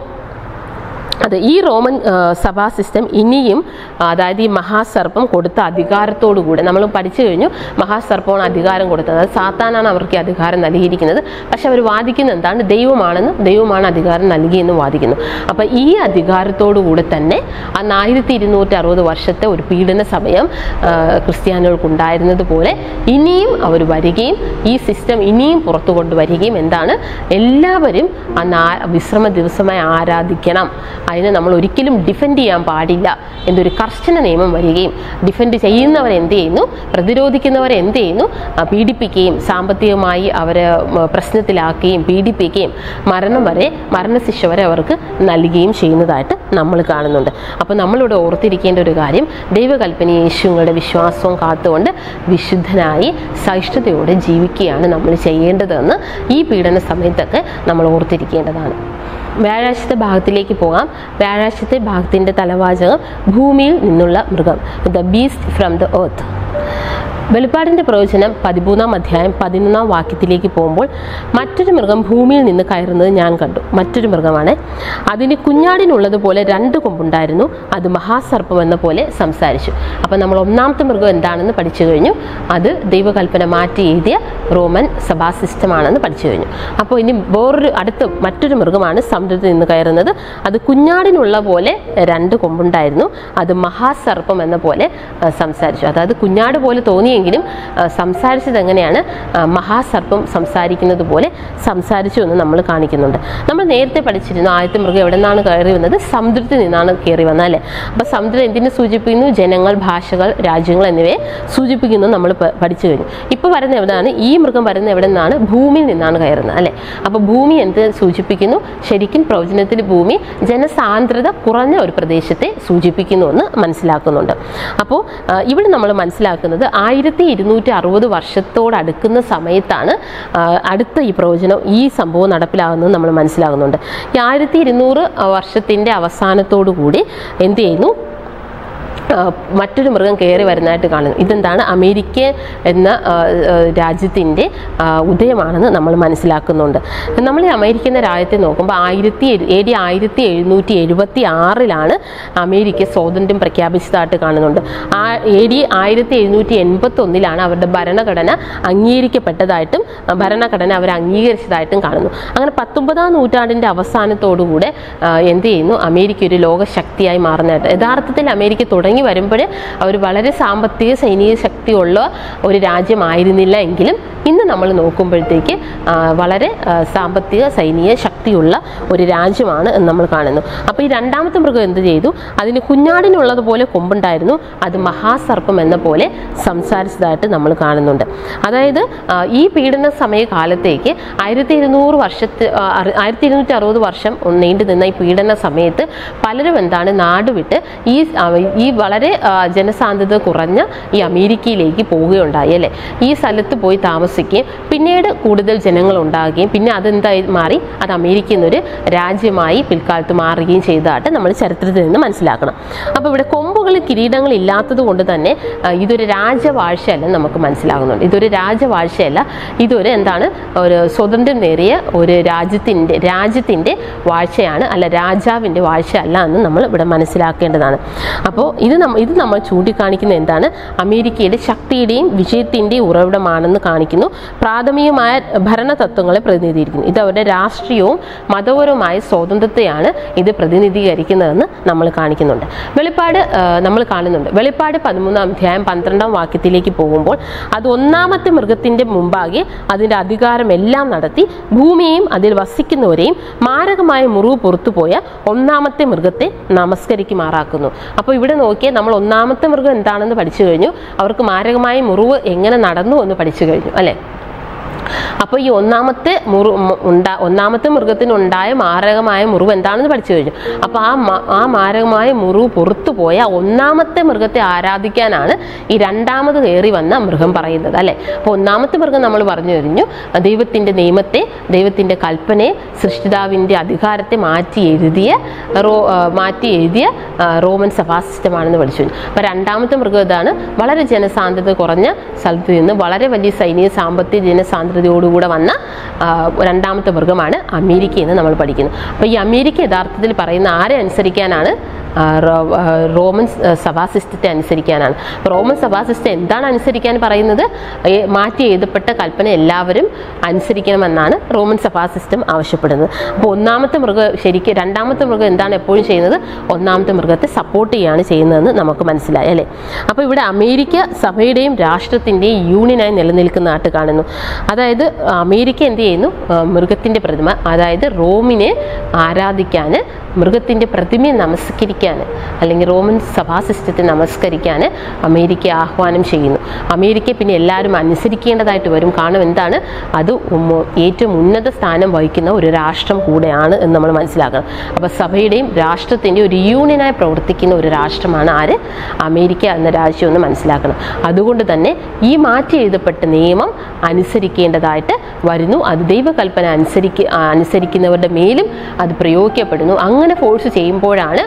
അതെ ഈ റോമൻ ആ, സഭാ സിസ്റ്റം ഇനിയും ആ, അതായത് ഈ മഹാസർപ്പം കൊടുത്ത അധികാരത്തോടു കൂടെ നമ്മൾ പഠിച്ചു കഴിഞ്ഞു മഹാസർപ്പമാണ് അധികാരം കൊടുത്തത് അത് സാത്താനാണ് അവർക്ക് ഈ അധികാരം നൽകിയിരിക്കുന്നത് പക്ഷെ അവർ വാദിക്കുന്നത് എന്താണ് ദൈവമാണെന്ന് ദൈവമാണ് അധികാരം നൽകിയെന്ന് വാദിക്കുന്നു അപ്പം ഈ അധികാരത്തോടു കൂടെ തന്നെ അന്ന് ആയിരത്തി ഇരുന്നൂറ്റി അറുപത് വർഷത്തെ ഒരു പീഡന സമയം ആ, ക്രിസ്ത്യാനികൾക്കുണ്ടായിരുന്നത് പോലെ ഇനിയും അവർ വരികയും ഈ സിസ്റ്റം ഇനിയും പുറത്തു കൊണ്ടുവരികയും എന്താണ് എല്ലാവരും അന്ന് ആ വിശ്രമ ദിവസമായി ആരാധിക്കണം അതിനെ നമ്മൾ ഒരിക്കലും ഡിഫെൻഡ് ചെയ്യാൻ പാടില്ല എന്നൊരു കർശന നിയമം വരികയും ഡിഫെൻഡ് ചെയ്യുന്നവർ എന്ത് ചെയ്യുന്നു പ്രതിരോധിക്കുന്നവരെ എന്ത് ചെയ്യുന്നു ആ, പീഡിപ്പിക്കുകയും സാമ്പത്തികമായി അവരെ ഉം, പ്രശ്നത്തിലാക്കുകയും പീഡിപ്പിക്കുകയും മരണം വരെ മരണശിക്ഷ വരെ അവർക്ക് നൽകുകയും ചെയ്യുന്നതായിട്ട് നമ്മൾ കാണുന്നുണ്ട് അപ്പോൾ നമ്മളിവിടെ ഓർത്തിരിക്കേണ്ട ഒരു കാര്യം ദൈവകൽപ്പന യേശുങ്ങളുടെ വിശ്വാസവും കാത്തുകൊണ്ട് വിശുദ്ധനായി സഹിഷ്ണുതയോടെ ജീവിക്കുകയാണ് നമ്മൾ ചെയ്യേണ്ടതെന്ന് ഈ പീഡന സമയത്തൊക്കെ നമ്മൾ ഓർത്തിരിക്കേണ്ടതാണ് വ്യാഴാഴ്ചത്തെ ഭാഗത്തിലേക്ക് പോകാം വ്യാഴാഴ്ചത്തെ ഭാഗത്തിൻ്റെ തലവാചകം ഭൂമിയിൽ നിന്നുള്ള മൃഗം the beast from the earth വെളിപ്പാടിൻ്റെ പ്രവചനം പതിമൂന്നാം അധ്യായം പതിനൊന്നാം വാക്യത്തിലേക്ക് പോകുമ്പോൾ മറ്റൊരു മൃഗം ഭൂമിയിൽ നിന്ന് കയറുന്നത് ഞാൻ കണ്ടു മറ്റൊരു മൃഗമാണ് അതിന് കുഞ്ഞാടിനുള്ളതുപോലെ രണ്ട് കൊമ്പുണ്ടായിരുന്നു അത് മഹാസർപ്പം എന്ന പോലെ സംസാരിച്ചു അപ്പം നമ്മൾ ഒന്നാമത്തെ മൃഗം എന്താണെന്ന് പഠിച്ചു കഴിഞ്ഞു അത് ദൈവകൽപ്പന മാറ്റി എഴുതിയ റോമൻ സഭാ സിസ്റ്റമാണെന്ന് പഠിച്ചു കഴിഞ്ഞു അപ്പോൾ ഇനി വേറൊരു അടുത്ത മറ്റൊരു മൃഗമാണ് സമുദ്രത്തിൽ നിന്ന് കയറുന്നത് അത് കുഞ്ഞാടിനുള്ള പോലെ രണ്ട് കൊമ്പുണ്ടായിരുന്നു അത് മഹാസർപ്പം എന്ന പോലെ ആ, സംസാരിച്ചു അതായത് കുഞ്ഞാട് പോലെ തോന്നിയെങ്കിലും ഭൂമിയെങ്കിലും ആ, സംസാരിച്ചത് എങ്ങനെയാണ് ആ, മഹാസർപ്പം സംസാരിക്കുന്നത് പോലെ സംസാരിച്ചു എന്ന് നമ്മൾ കാണിക്കുന്നുണ്ട് നമ്മൾ നേരത്തെ പഠിച്ചിരുന്നു ആദ്യത്തെ മൃഗം എവിടെ നിന്നാണ് കയറി വന്നത് സമുദ്രത്തിൽ നിന്നാണ് കയറി വന്നത് അല്ലേ അപ്പോൾ സമുദ്രം എന്തിനെ സൂചിപ്പിക്കുന്നു ജനങ്ങൾ ഭാഷകൾ രാജ്യങ്ങൾ എന്നിവയെ സൂചിപ്പിക്കുന്നു നമ്മൾ പ- പഠിച്ചു കഴിഞ്ഞു ഇപ്പോൾ വരുന്ന എവിടെയാണ് ഈ മൃഗം വരുന്ന എവിടെ നിന്നാണ് ഭൂമിയിൽ നിന്നാണ് കയറുന്നത് അല്ലേ അപ്പോൾ ഭൂമി എന്ത് സൂചിപ്പിക്കുന്നു ശരിക്കും പ്രവചനത്തിൽ ഭൂമി ജനസാന്ദ്രത കുറഞ്ഞ ഒരു പ്രദേശത്തെ സൂചിപ്പിക്കുന്നു എന്ന് മനസ്സിലാക്കുന്നുണ്ട് അപ്പോൾ ആ, ഇവിടെ നമ്മൾ മനസ്സിലാക്കുന്നത് ആയിരത്തി ഇരുന്നൂറ്റി അറുപത് വർഷത്തോടടുക്കുന്ന സമയത്താണ് ആ, അടുത്ത ഈ പ്രവചനം ഈ സംഭവം നടപ്പിലാകുന്നത് നമ്മൾ മനസ്സിലാകുന്നുണ്ട് ഈ ആയിരത്തി ഇരുന്നൂറ് വർഷത്തിൻ്റെ അവസാനത്തോടു കൂടി എന്ത് ചെയ്യുന്നു ആ, മറ്റൊരു മൃഗം കയറി വരുന്നതായിട്ട് കാണുന്നു ഇതെന്താണ് അമേരിക്ക എന്ന ആ, ആ, രാജ്യത്തിൻ്റെ ആ, ഉദയമാണെന്ന് നമ്മൾ മനസ്സിലാക്കുന്നുണ്ട് നമ്മൾ ഈ അമേരിക്ക എന്ന രാജ്യത്തെ നോക്കുമ്പോൾ ആയിരത്തി എ ഡി ആയിരത്തി എഴുന്നൂറ്റി എഴുപത്തി ആറിലാണ് അമേരിക്ക സ്വാതന്ത്ര്യം പ്രഖ്യാപിച്ചതായിട്ട് കാണുന്നുണ്ട് ആ എ ഡി ആയിരത്തി എഴുന്നൂറ്റി എൺപത്തി ഒന്നിലാണ് അവരുടെ ഭരണഘടന അംഗീകരിക്കപ്പെട്ടതായിട്ടും ആ, ഭരണഘടന അവർ അംഗീകരിച്ചതായിട്ടും കാണുന്നു അങ്ങനെ പത്തൊമ്പതാം നൂറ്റാണ്ടിൻ്റെ അവസാനത്തോടുകൂടെ ആ, എന്ത് ചെയ്യുന്നു അമേരിക്ക ഒരു ലോകശക്തിയായി മാറുന്നതായിട്ട് യഥാർത്ഥത്തിൽ അമേരിക്ക തുടങ്ങി വരുമ്പോൾ അവർ വളരെ സാമ്പത്തിക സൈനിക ശക്തിയുള്ള ഒരു രാജ്യമായിരുന്നില്ല എങ്കിലും ഇന്ന് നമ്മൾ നോക്കുമ്പോഴത്തേക്ക് ആ, വളരെ ആ, സാമ്പത്തിക സൈനിക ശക്തിയുള്ള ഒരു രാജ്യമാണ് എന്ന് നമ്മൾ കാണുന്നു അപ്പോൾ ഈ രണ്ടാമത്തെ മൃഗം എന്ത് ചെയ്തു അതിന് കുഞ്ഞാടിനുള്ളതുപോലെ കൊമ്പുണ്ടായിരുന്നു അത് മഹാസർപ്പം എന്ന പോലെ സംസാരിച്ചതായിട്ട് നമ്മൾ കാണുന്നുണ്ട് അതായത് ആ, ഈ പീഡന സമയ കാലത്തേക്ക് ആയിരത്തി ഇരുന്നൂറ് വർഷത്ത് ആ, അറു- ആയിരത്തി ഇരുന്നൂറ്റി അറുപത് വർഷം നീണ്ടു നിന്ന ഈ പീഡന സമയത്ത് പലരും എന്താണ് നാട് വിട്ട് ഈ ആ, ഈ വളരെ ആ, ജനസാന്ദ്രത കുറഞ്ഞ ഈ അമേരിക്കയിലേക്ക് പോവുകയുണ്ടായി അല്ലേ ഈ സ്ഥലത്ത് പോയി താമസിക്കുകയും പിന്നീട് കൂടുതൽ ജനങ്ങൾ ഉണ്ടാകുകയും പിന്നെ അതെന്തായി മാറി അത് അമേരിക്ക എന്നൊരു രാജ്യമായി പിൽക്കാലത്ത് മാറുകയും ചെയ്തതായിട്ട് നമ്മൾ ചരിത്രത്തിൽ നിന്ന് മനസ്സിലാക്കണം അപ്പോൾ ഇവിടെ കൊമ്പുകളിൽ കിരീടങ്ങൾ ഇല്ലാത്തത് കൊണ്ട് തന്നെ ആ, ഇതൊരു രാജവാഴ്ചയല്ല നമുക്ക് മനസ്സിലാകുന്നുണ്ട് ഇതൊരു രാജവാഴ്ചയല്ല ഇതൊരു എന്താണ് ഒരു സ്വതന്ത്രം നേറിയ ഒരു രാജ്യത്തിൻ്റെ രാജ്യത്തിൻ്റെ വാഴ്ചയാണ് അല്ല രാജാവിൻ്റെ വാഴ്ചയല്ല എന്ന് നമ്മൾ ഇവിടെ മനസ്സിലാക്കേണ്ടതാണ് അപ്പോൾ ഇത് നമ്മ ഇത് നമ്മൾ ചൂണ്ടിക്കാണിക്കുന്ന എന്താണ് അമേരിക്കയുടെ ശക്തിയുടെയും വിജയത്തിൻ്റെയും ഉറവിടമാണെന്ന് കാണിക്കുന്നു പ്രാഥമികമായ ഭരണ തത്വങ്ങളെ പ്രതിനിധീകരിക്കുന്നു ഇത് അവരുടെ രാഷ്ട്രീയവും മതപരവുമായ സ്വാതന്ത്ര്യത്തെയാണ് ഇത് പ്രതിനിധീകരിക്കുന്നതെന്ന് നമ്മൾ കാണിക്കുന്നുണ്ട് വെളിപ്പാട് ആ, നമ്മൾ കാണുന്നുണ്ട് വെളിപ്പാട് പതിമൂന്നാം അധ്യായം പന്ത്രണ്ടാം വാക്യത്തിലേക്ക് പോകുമ്പോൾ അത് ഒന്നാമത്തെ മൃഗത്തിന്റെ മുമ്പാകെ അതിന്റെ അധികാരം എല്ലാം നടത്തി ഭൂമിയെയും അതിൽ വസിക്കുന്നവരെയും മാരകമായ മുറിവ് പുറത്തുപോയ ഒന്നാമത്തെ മൃഗത്തെ നമസ്കരിക്കുമാറാക്കുന്നു അപ്പോൾ ഇവിടെ നോക്കിയാൽ നമ്മൾ ഒന്നാമത്തെ മൃഗം എന്താണെന്ന് പഠിച്ചു കഴിഞ്ഞു അവർക്ക് മാരകമായ മുറിവ് എങ്ങനെ നടന്നു എന്ന് പഠിച്ചു കഴിഞ്ഞു അല്ലേ അപ്പോൾ ഈ ഒന്നാമത്തെ മുറു മ- ഉണ്ടാ ഒന്നാമത്തെ മൃഗത്തിനുണ്ടായ മാരകമായ മുറിവ് എന്താണെന്ന് പഠിച്ചു കഴിഞ്ഞു അപ്പോൾ ആ മ- ആ മാരകമായ മുറിവ് പുറത്തു പോയ ഒന്നാമത്തെ മൃഗത്തെ ആരാധിക്കാനാണ് ഈ രണ്ടാമത് കയറി വന്ന മൃഗം പറയുന്നത് അല്ലേ അപ്പോൾ ഒന്നാമത്തെ മൃഗം നമ്മൾ പറഞ്ഞു കഴിഞ്ഞു ദൈവത്തിൻ്റെ നിയമത്തെ ദൈവത്തിൻ്റെ കൽപ്പനയെ സൃഷ്ടിതാവിൻ്റെ അധികാരത്തെ മാറ്റി എഴുതിയ റോ ആ, മാറ്റി എഴുതിയ ആ, റോമൻ സഭാ സിസ്റ്റമാണെന്ന് പഠിച്ചു കഴിഞ്ഞു അപ്പോൾ രണ്ടാമത്തെ മൃഗം ഇതാണ് വളരെ ജനസാന്ദ്രത കുറഞ്ഞ സ്ഥലത്ത് നിന്ന് വളരെ വലിയ സൈനിക സാമ്പത്തിക ജനസാന്ദ്രതയോടുകൂടെ വന്ന ആ, രണ്ടാമത്തെ മൃഗമാണ് അമേരിക്ക എന്ന് നമ്മൾ പഠിക്കുന്നു അപ്പോൾ ഈ അമേരിക്ക യഥാർത്ഥത്തിൽ പറയുന്ന ആരെ അനുസരിക്കാനാണ് ആ, റോ- ആ, റോമൻ സ്- സഭാ സിസ്റ്റത്തെ അനുസരിക്കാനാണ് അപ്പോൾ റോമൻ സഭാ സിസ്റ്റം എന്താണ് അനുസരിക്കാൻ പറയുന്നത് ഏ, മാറ്റി എഴുതപ്പെട്ട കൽപ്പന എല്ലാവരും അനുസരിക്കണമെന്നാണ് റോമൻ സഭാ സിസ്റ്റം ആവശ്യപ്പെടുന്നത് അപ്പോൾ ഒന്നാമത്തെ മൃഗം ശരിക്കും രണ്ടാമത്തെ മൃഗം എന്താണ് എപ്പോഴും ചെയ്യുന്നത് ഒന്നാമത്തെ മൃഗത്തെ സപ്പോർട്ട് ചെയ്യുകയാണ് ചെയ്യുന്നതെന്ന് നമുക്ക് മനസ്സിലായി അല്ലേ അപ്പോൾ ഇവിടെ അമേരിക്ക സഭയുടെയും രാഷ്ട്രത്തിൻ്റെയും യൂണിയനായി നിലനിൽക്കുന്നതായിട്ട് കാണുന്നു അതായത് അമേരിക്ക എന്ത് ചെയ്യുന്നു ആ, മൃഗത്തിൻ്റെ പ്രതിമ അതായത് റോമിനെ ആരാധിക്കാൻ മൃഗത്തിൻ്റെ പ്രതിമയെ നമസ്കരിക്കാൻ അല്ലെങ്കിൽ റോമൻ സഭാ സിസ്റ്റത്തെ നമസ്കരിക്കാൻ അമേരിക്ക ആഹ്വാനം ചെയ്യുന്നു അമേരിക്ക പിന്നെ എല്ലാവരും അനുസരിക്കേണ്ടതായിട്ട് വരും കാരണം എന്താണ് അത് ഉമ്മ- ഏറ്റവും ഉന്നത സ്ഥാനം വഹിക്കുന്ന ഒരു രാഷ്ട്രം കൂടെയാണ് എന്ന് നമ്മൾ മനസ്സിലാക്കണം അപ്പോൾ സഭയുടെയും രാഷ്ട്രത്തിൻ്റെയും ഒരു യൂണിയനായി പ്രവർത്തിക്കുന്ന ഒരു രാഷ്ട്രമാണ് ആര് അമേരിക്ക എന്ന രാജ്യം എന്ന് മനസ്സിലാക്കണം അതുകൊണ്ട് തന്നെ ഈ മാറ്റി എഴുതപ്പെട്ട നിയമം അനുസരിക്കേണ്ടതായിട്ട് വരുന്നു അത് ദൈവകൽപ്പന അനുസരിക്ക ആ, അനുസരിക്കുന്നവരുടെ മേലും അത് പ്രയോഗിക്കപ്പെടുന്നു അങ്ങനെ ഫോഴ്സ് ചെയ്യുമ്പോഴാണ്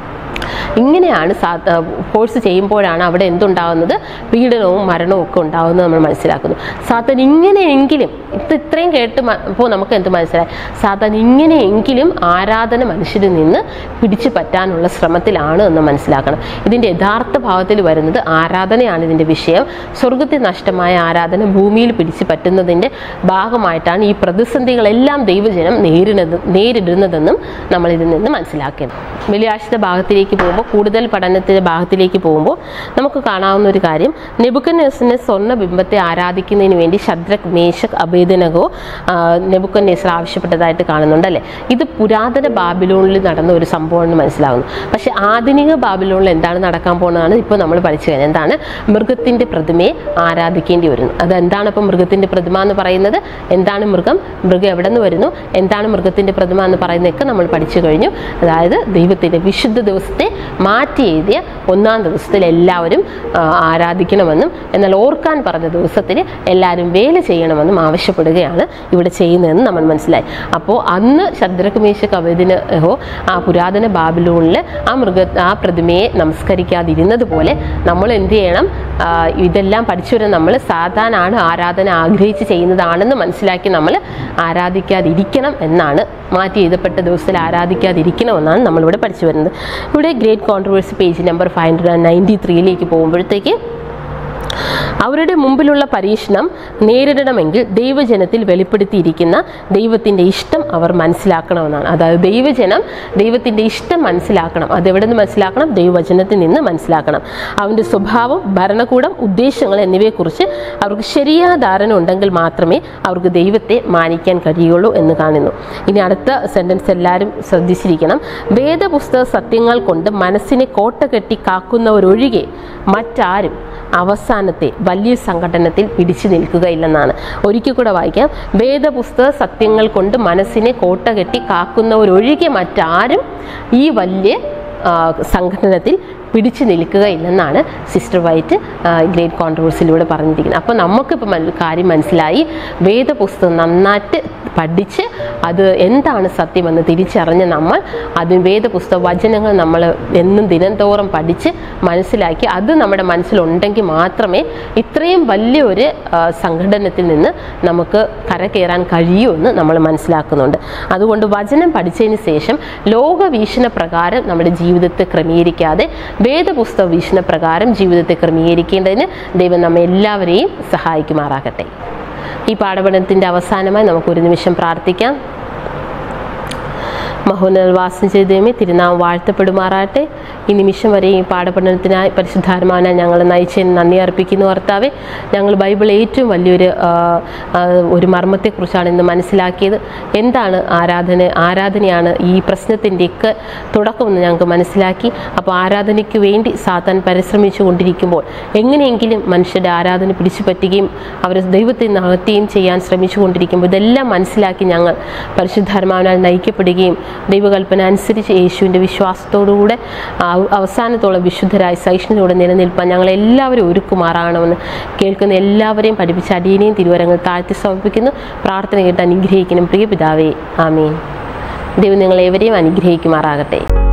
ഇങ്ങനെയാണ് ഫോഴ്സ് ചെയ്യുമ്പോഴാണ് അവിടെ എന്തുണ്ടാകുന്നത് പീഡനവും മരണവും ഒക്കെ ഉണ്ടാകുന്നത് നമ്മൾ മനസ്സിലാക്കുന്നു സാത്താൻ ഇങ്ങനെയെങ്കിലും ഇത് ഇത്രയും കേട്ട് ഇപ്പോൾ നമുക്ക് എന്ത് മനസ്സിലായി സാത്താൻ ഇങ്ങനെയെങ്കിലും ആരാധന മനുഷ്യരിൽ നിന്ന് പിടിച്ചു പറ്റാനുള്ള ശ്രമത്തിലാണ് എന്ന് മനസ്സിലാക്കണം ഇതിൻ്റെ യഥാർത്ഥ ഭാവത്തിൽ വരുന്നത് ആരാധനയാണ് ഇതിൻ്റെ വിഷയം സ്വർഗത്തിൽ നഷ്ടമായ ആരാധന ഭൂമിയിൽ പിടിച്ചു പറ്റുന്നതിൻ്റെ ഭാഗമായിട്ടാണ് ഈ പ്രതിസന്ധികളെല്ലാം ദൈവജനം നേരിടുന്നത് നേരിടുന്നതെന്നും നമ്മൾ ഇതിൽ നിന്ന് മനസ്സിലാക്കണം വെള്ളിയാഴ്ചത്തെ ഭാഗത്തിലേക്ക് പോകുമ്പോൾ പോകുമ്പോൾ കൂടുതൽ പഠനത്തിൻ്റെ ഭാഗത്തിലേക്ക് പോകുമ്പോൾ നമുക്ക് കാണാവുന്ന ഒരു കാര്യം നെബുക്കന്നേസിനെ സ്വർണ്ണ ബിംബത്തെ ആരാധിക്കുന്നതിന് വേണ്ടി ശദ്രക് മേശക് അഭേദനകോ നെബുക്കന്നേസർ ആവശ്യപ്പെട്ടതായിട്ട് കാണുന്നുണ്ട് അല്ലേ ഇത് പുരാതന ബാബിലോണിൽ നടന്ന ഒരു സംഭവമെന്ന് മനസ്സിലാകുന്നു പക്ഷേ ആധുനിക ബാബിലോണിൽ എന്താണ് നടക്കാൻ പോകുന്നതാണ് ഇപ്പോൾ നമ്മൾ പഠിച്ചു കഴിഞ്ഞാൽ എന്താണ് മൃഗത്തിൻ്റെ പ്രതിമയെ ആരാധിക്കേണ്ടി വരുന്നു അതെന്താണ് ഇപ്പം മൃഗത്തിൻ്റെ പ്രതിമ എന്ന് പറയുന്നത് എന്താണ് മൃഗം മൃഗം എവിടെ നിന്ന് വരുന്നു എന്താണ് മൃഗത്തിൻ്റെ പ്രതിമ എന്ന് പറയുന്നതൊക്കെ നമ്മൾ പഠിച്ചു കഴിഞ്ഞു അതായത് ദൈവത്തിൻ്റെ വിശുദ്ധ ദിവസത്തെ മാറ്റി എഴുതിയ ഒന്നാം ദിവസത്തിൽ എല്ലാവരും ആ, ആരാധിക്കണമെന്നും എന്നാൽ ഓർക്കാൻ പറഞ്ഞ ദിവസത്തിൽ എല്ലാവരും വേല ചെയ്യണമെന്നും ആവശ്യപ്പെടുകയാണ് ഇവിടെ ചെയ്യുന്നതെന്ന് നമ്മൾ മനസ്സിലായി അപ്പോൾ അന്ന് ശദ്രകമേശ കവതിന് ആ പുരാതന ബാബിലൂണിൽ ആ മൃഗ ആ പ്രതിമയെ നമസ്കരിക്കാതിരുന്നത് പോലെ നമ്മൾ എന്ത് ചെയ്യണം ആ, ഇതെല്ലാം പഠിച്ചു വരുന്ന നമ്മൾ സാധാരണ ആരാധന ആഗ്രഹിച്ച് ചെയ്യുന്നതാണെന്ന് മനസ്സിലാക്കി നമ്മൾ ആരാധിക്കാതിരിക്കണം എന്നാണ് മാറ്റി എഴുതപ്പെട്ട ദിവസത്തിൽ ആരാധിക്കാതിരിക്കണമെന്നാണ് നമ്മളിവിടെ പഠിച്ചു വരുന്നത് ഇവിടെ great controversy page number five hundred ninety ത്രീയിലേക്ക് പോകുമ്പോഴത്തേക്ക് അവരുടെ മുമ്പിലുള്ള പരീക്ഷണം നേരിടണമെങ്കിൽ ദൈവജനത്തിൽ വെളിപ്പെടുത്തിയിരിക്കുന്ന ദൈവത്തിൻ്റെ ഇഷ്ടം അവർ മനസ്സിലാക്കണമെന്നാണ് അതായത് ദൈവജനം ദൈവത്തിൻ്റെ ഇഷ്ടം മനസ്സിലാക്കണം അത് എവിടെ നിന്ന് മനസ്സിലാക്കണം ദൈവവചനത്തിൽ നിന്ന് മനസ്സിലാക്കണം അവൻ്റെ സ്വഭാവം ഭരണകൂടം ഉദ്ദേശങ്ങൾ എന്നിവയെക്കുറിച്ച് അവർക്ക് ശരിയായ ധാരണ ഉണ്ടെങ്കിൽ മാത്രമേ അവർക്ക് ദൈവത്തെ മാനിക്കാൻ കഴിയുള്ളൂ എന്ന് കാണുന്നു ഇനി അടുത്ത സെൻറ്റൻസ് എല്ലാവരും ശ്രദ്ധിച്ചിരിക്കണം വേദപുസ്തക സത്യങ്ങൾ കൊണ്ട് മനസ്സിനെ കോട്ട കെട്ടി കാക്കുന്നവരൊഴികെ മറ്റാരും അവസാനത്തെ വലിയ സംഘടനത്തിൽ പിടിച്ചു നിൽക്കുകയില്ലെന്നാണ് ഒരിക്കൽ കൂടെ വായിക്കാം വേദപുസ്തക സത്യങ്ങൾ കൊണ്ട് മനസ്സിനെ കോട്ട കെട്ടി കാക്കുന്നവരൊഴികെ മറ്റാരും ഈ വലിയ ആ, സംഘടനത്തിൽ പിടിച്ചു നിൽക്കുകയില്ലെന്നാണ് സിസ്റ്റർ വൈറ്റ് ആ, ഗ്രേറ്റ് കോൺട്രവേഴ്സിലൂടെ പറഞ്ഞിരിക്കുന്നത് അപ്പോൾ നമുക്കിപ്പോൾ മന- കാര്യം മനസ്സിലായി വേദപുസ്തകം നന്നായിട്ട് പഠിച്ച് അത് എന്താണ് സത്യമെന്ന് തിരിച്ചറിഞ്ഞ് നമ്മൾ അത് വേദപുസ്തക വചനങ്ങൾ നമ്മൾ എന്നും ദിനംതോറും പഠിച്ച് മനസ്സിലാക്കി അത് നമ്മുടെ മനസ്സിലുണ്ടെങ്കിൽ മാത്രമേ ഇത്രയും വലിയൊരു ആ, സംഘടനത്തിൽ നിന്ന് നമുക്ക് കരകയറാൻ കഴിയൂ എന്ന് നമ്മൾ മനസ്സിലാക്കുന്നുണ്ട് അതുകൊണ്ട് വചനം പഠിച്ചതിന് ശേഷം ലോക വീക്ഷണ പ്രകാരം നമ്മുടെ ജീവിതത്തെ ക്രമീകരിക്കാതെ വേദപുസ്തക വീക്ഷണ പ്രകാരം ജീവിതത്തെ ക്രമീകരിക്കേണ്ടതിന് ദൈവം നമ്മെ എല്ലാവരെയും സഹായിക്കുമാറാകട്ടെ ഈ പാഠപഠനത്തിൻ്റെ അവസാനമായി നമുക്ക് ഒരു നിമിഷം പ്രാർത്ഥിക്കാം മഹോന്നത വാസം ചെയ്തേമേ തിരുനാം വാഴ്ത്തപ്പെടുമാറാട്ടെ ഈ നിമിഷം വരെ ഈ പാഠപഠനത്തിനായി പരിശുദ്ധാത്മാവിനെ ഞങ്ങൾ നയിച്ചതിന് നന്ദി അർപ്പിക്കുന്നു കർത്താവെ ഞങ്ങൾ ബൈബിൾ ഏറ്റവും വലിയൊരു ആ, ആ, ഒരു മർമ്മത്തെക്കുറിച്ചാണ് ഇന്ന് മനസ്സിലാക്കിയത് എന്താണ് ആരാധന ആരാധനയാണ് ഈ പ്രശ്നത്തിൻ്റെയൊക്കെ തുടക്കമെന്ന് ഞങ്ങൾക്ക് മനസ്സിലാക്കി അപ്പോൾ ആരാധനയ്ക്ക് വേണ്ടി സാത്താൻ പരിശ്രമിച്ചു കൊണ്ടിരിക്കുമ്പോൾ എങ്ങനെയെങ്കിലും മനുഷ്യരുടെ ആരാധന പിടിച്ചു പറ്റുകയും അവർ ദൈവത്തെ നകത്തുകയും ചെയ്യാൻ ശ്രമിച്ചു കൊണ്ടിരിക്കുമ്പോൾ ഇതെല്ലാം മനസ്സിലാക്കി ഞങ്ങൾ പരിശുദ്ധാത്മാവിനാൽ നയിക്കപ്പെടുകയും ദൈവകൽപ്പന അനുസരിച്ച് യേശുവിൻ്റെ വിശ്വാസത്തോടുകൂടെ ആ- അവസാനത്തോളം വിശുദ്ധരായി സഹിഷ്ണുതയോടെ നിലനിൽപ്പാൻ ഞങ്ങൾ എല്ലാവരും ഒരുക്കുമാറാകണമെന്ന് കേൾക്കുന്ന എല്ലാവരെയും പഠിപ്പിച്ച അടിയനെയും തിരുവരങ്ങൾ താഴ്ത്തി സമർപ്പിക്കുന്നു പ്രാർത്ഥന കേട്ട് അനുഗ്രഹിക്കണം പ്രിയ പിതാവേ ആമീൻ ദൈവം നിങ്ങളേവരെയും അനുഗ്രഹിക്കുമാറാകട്ടെ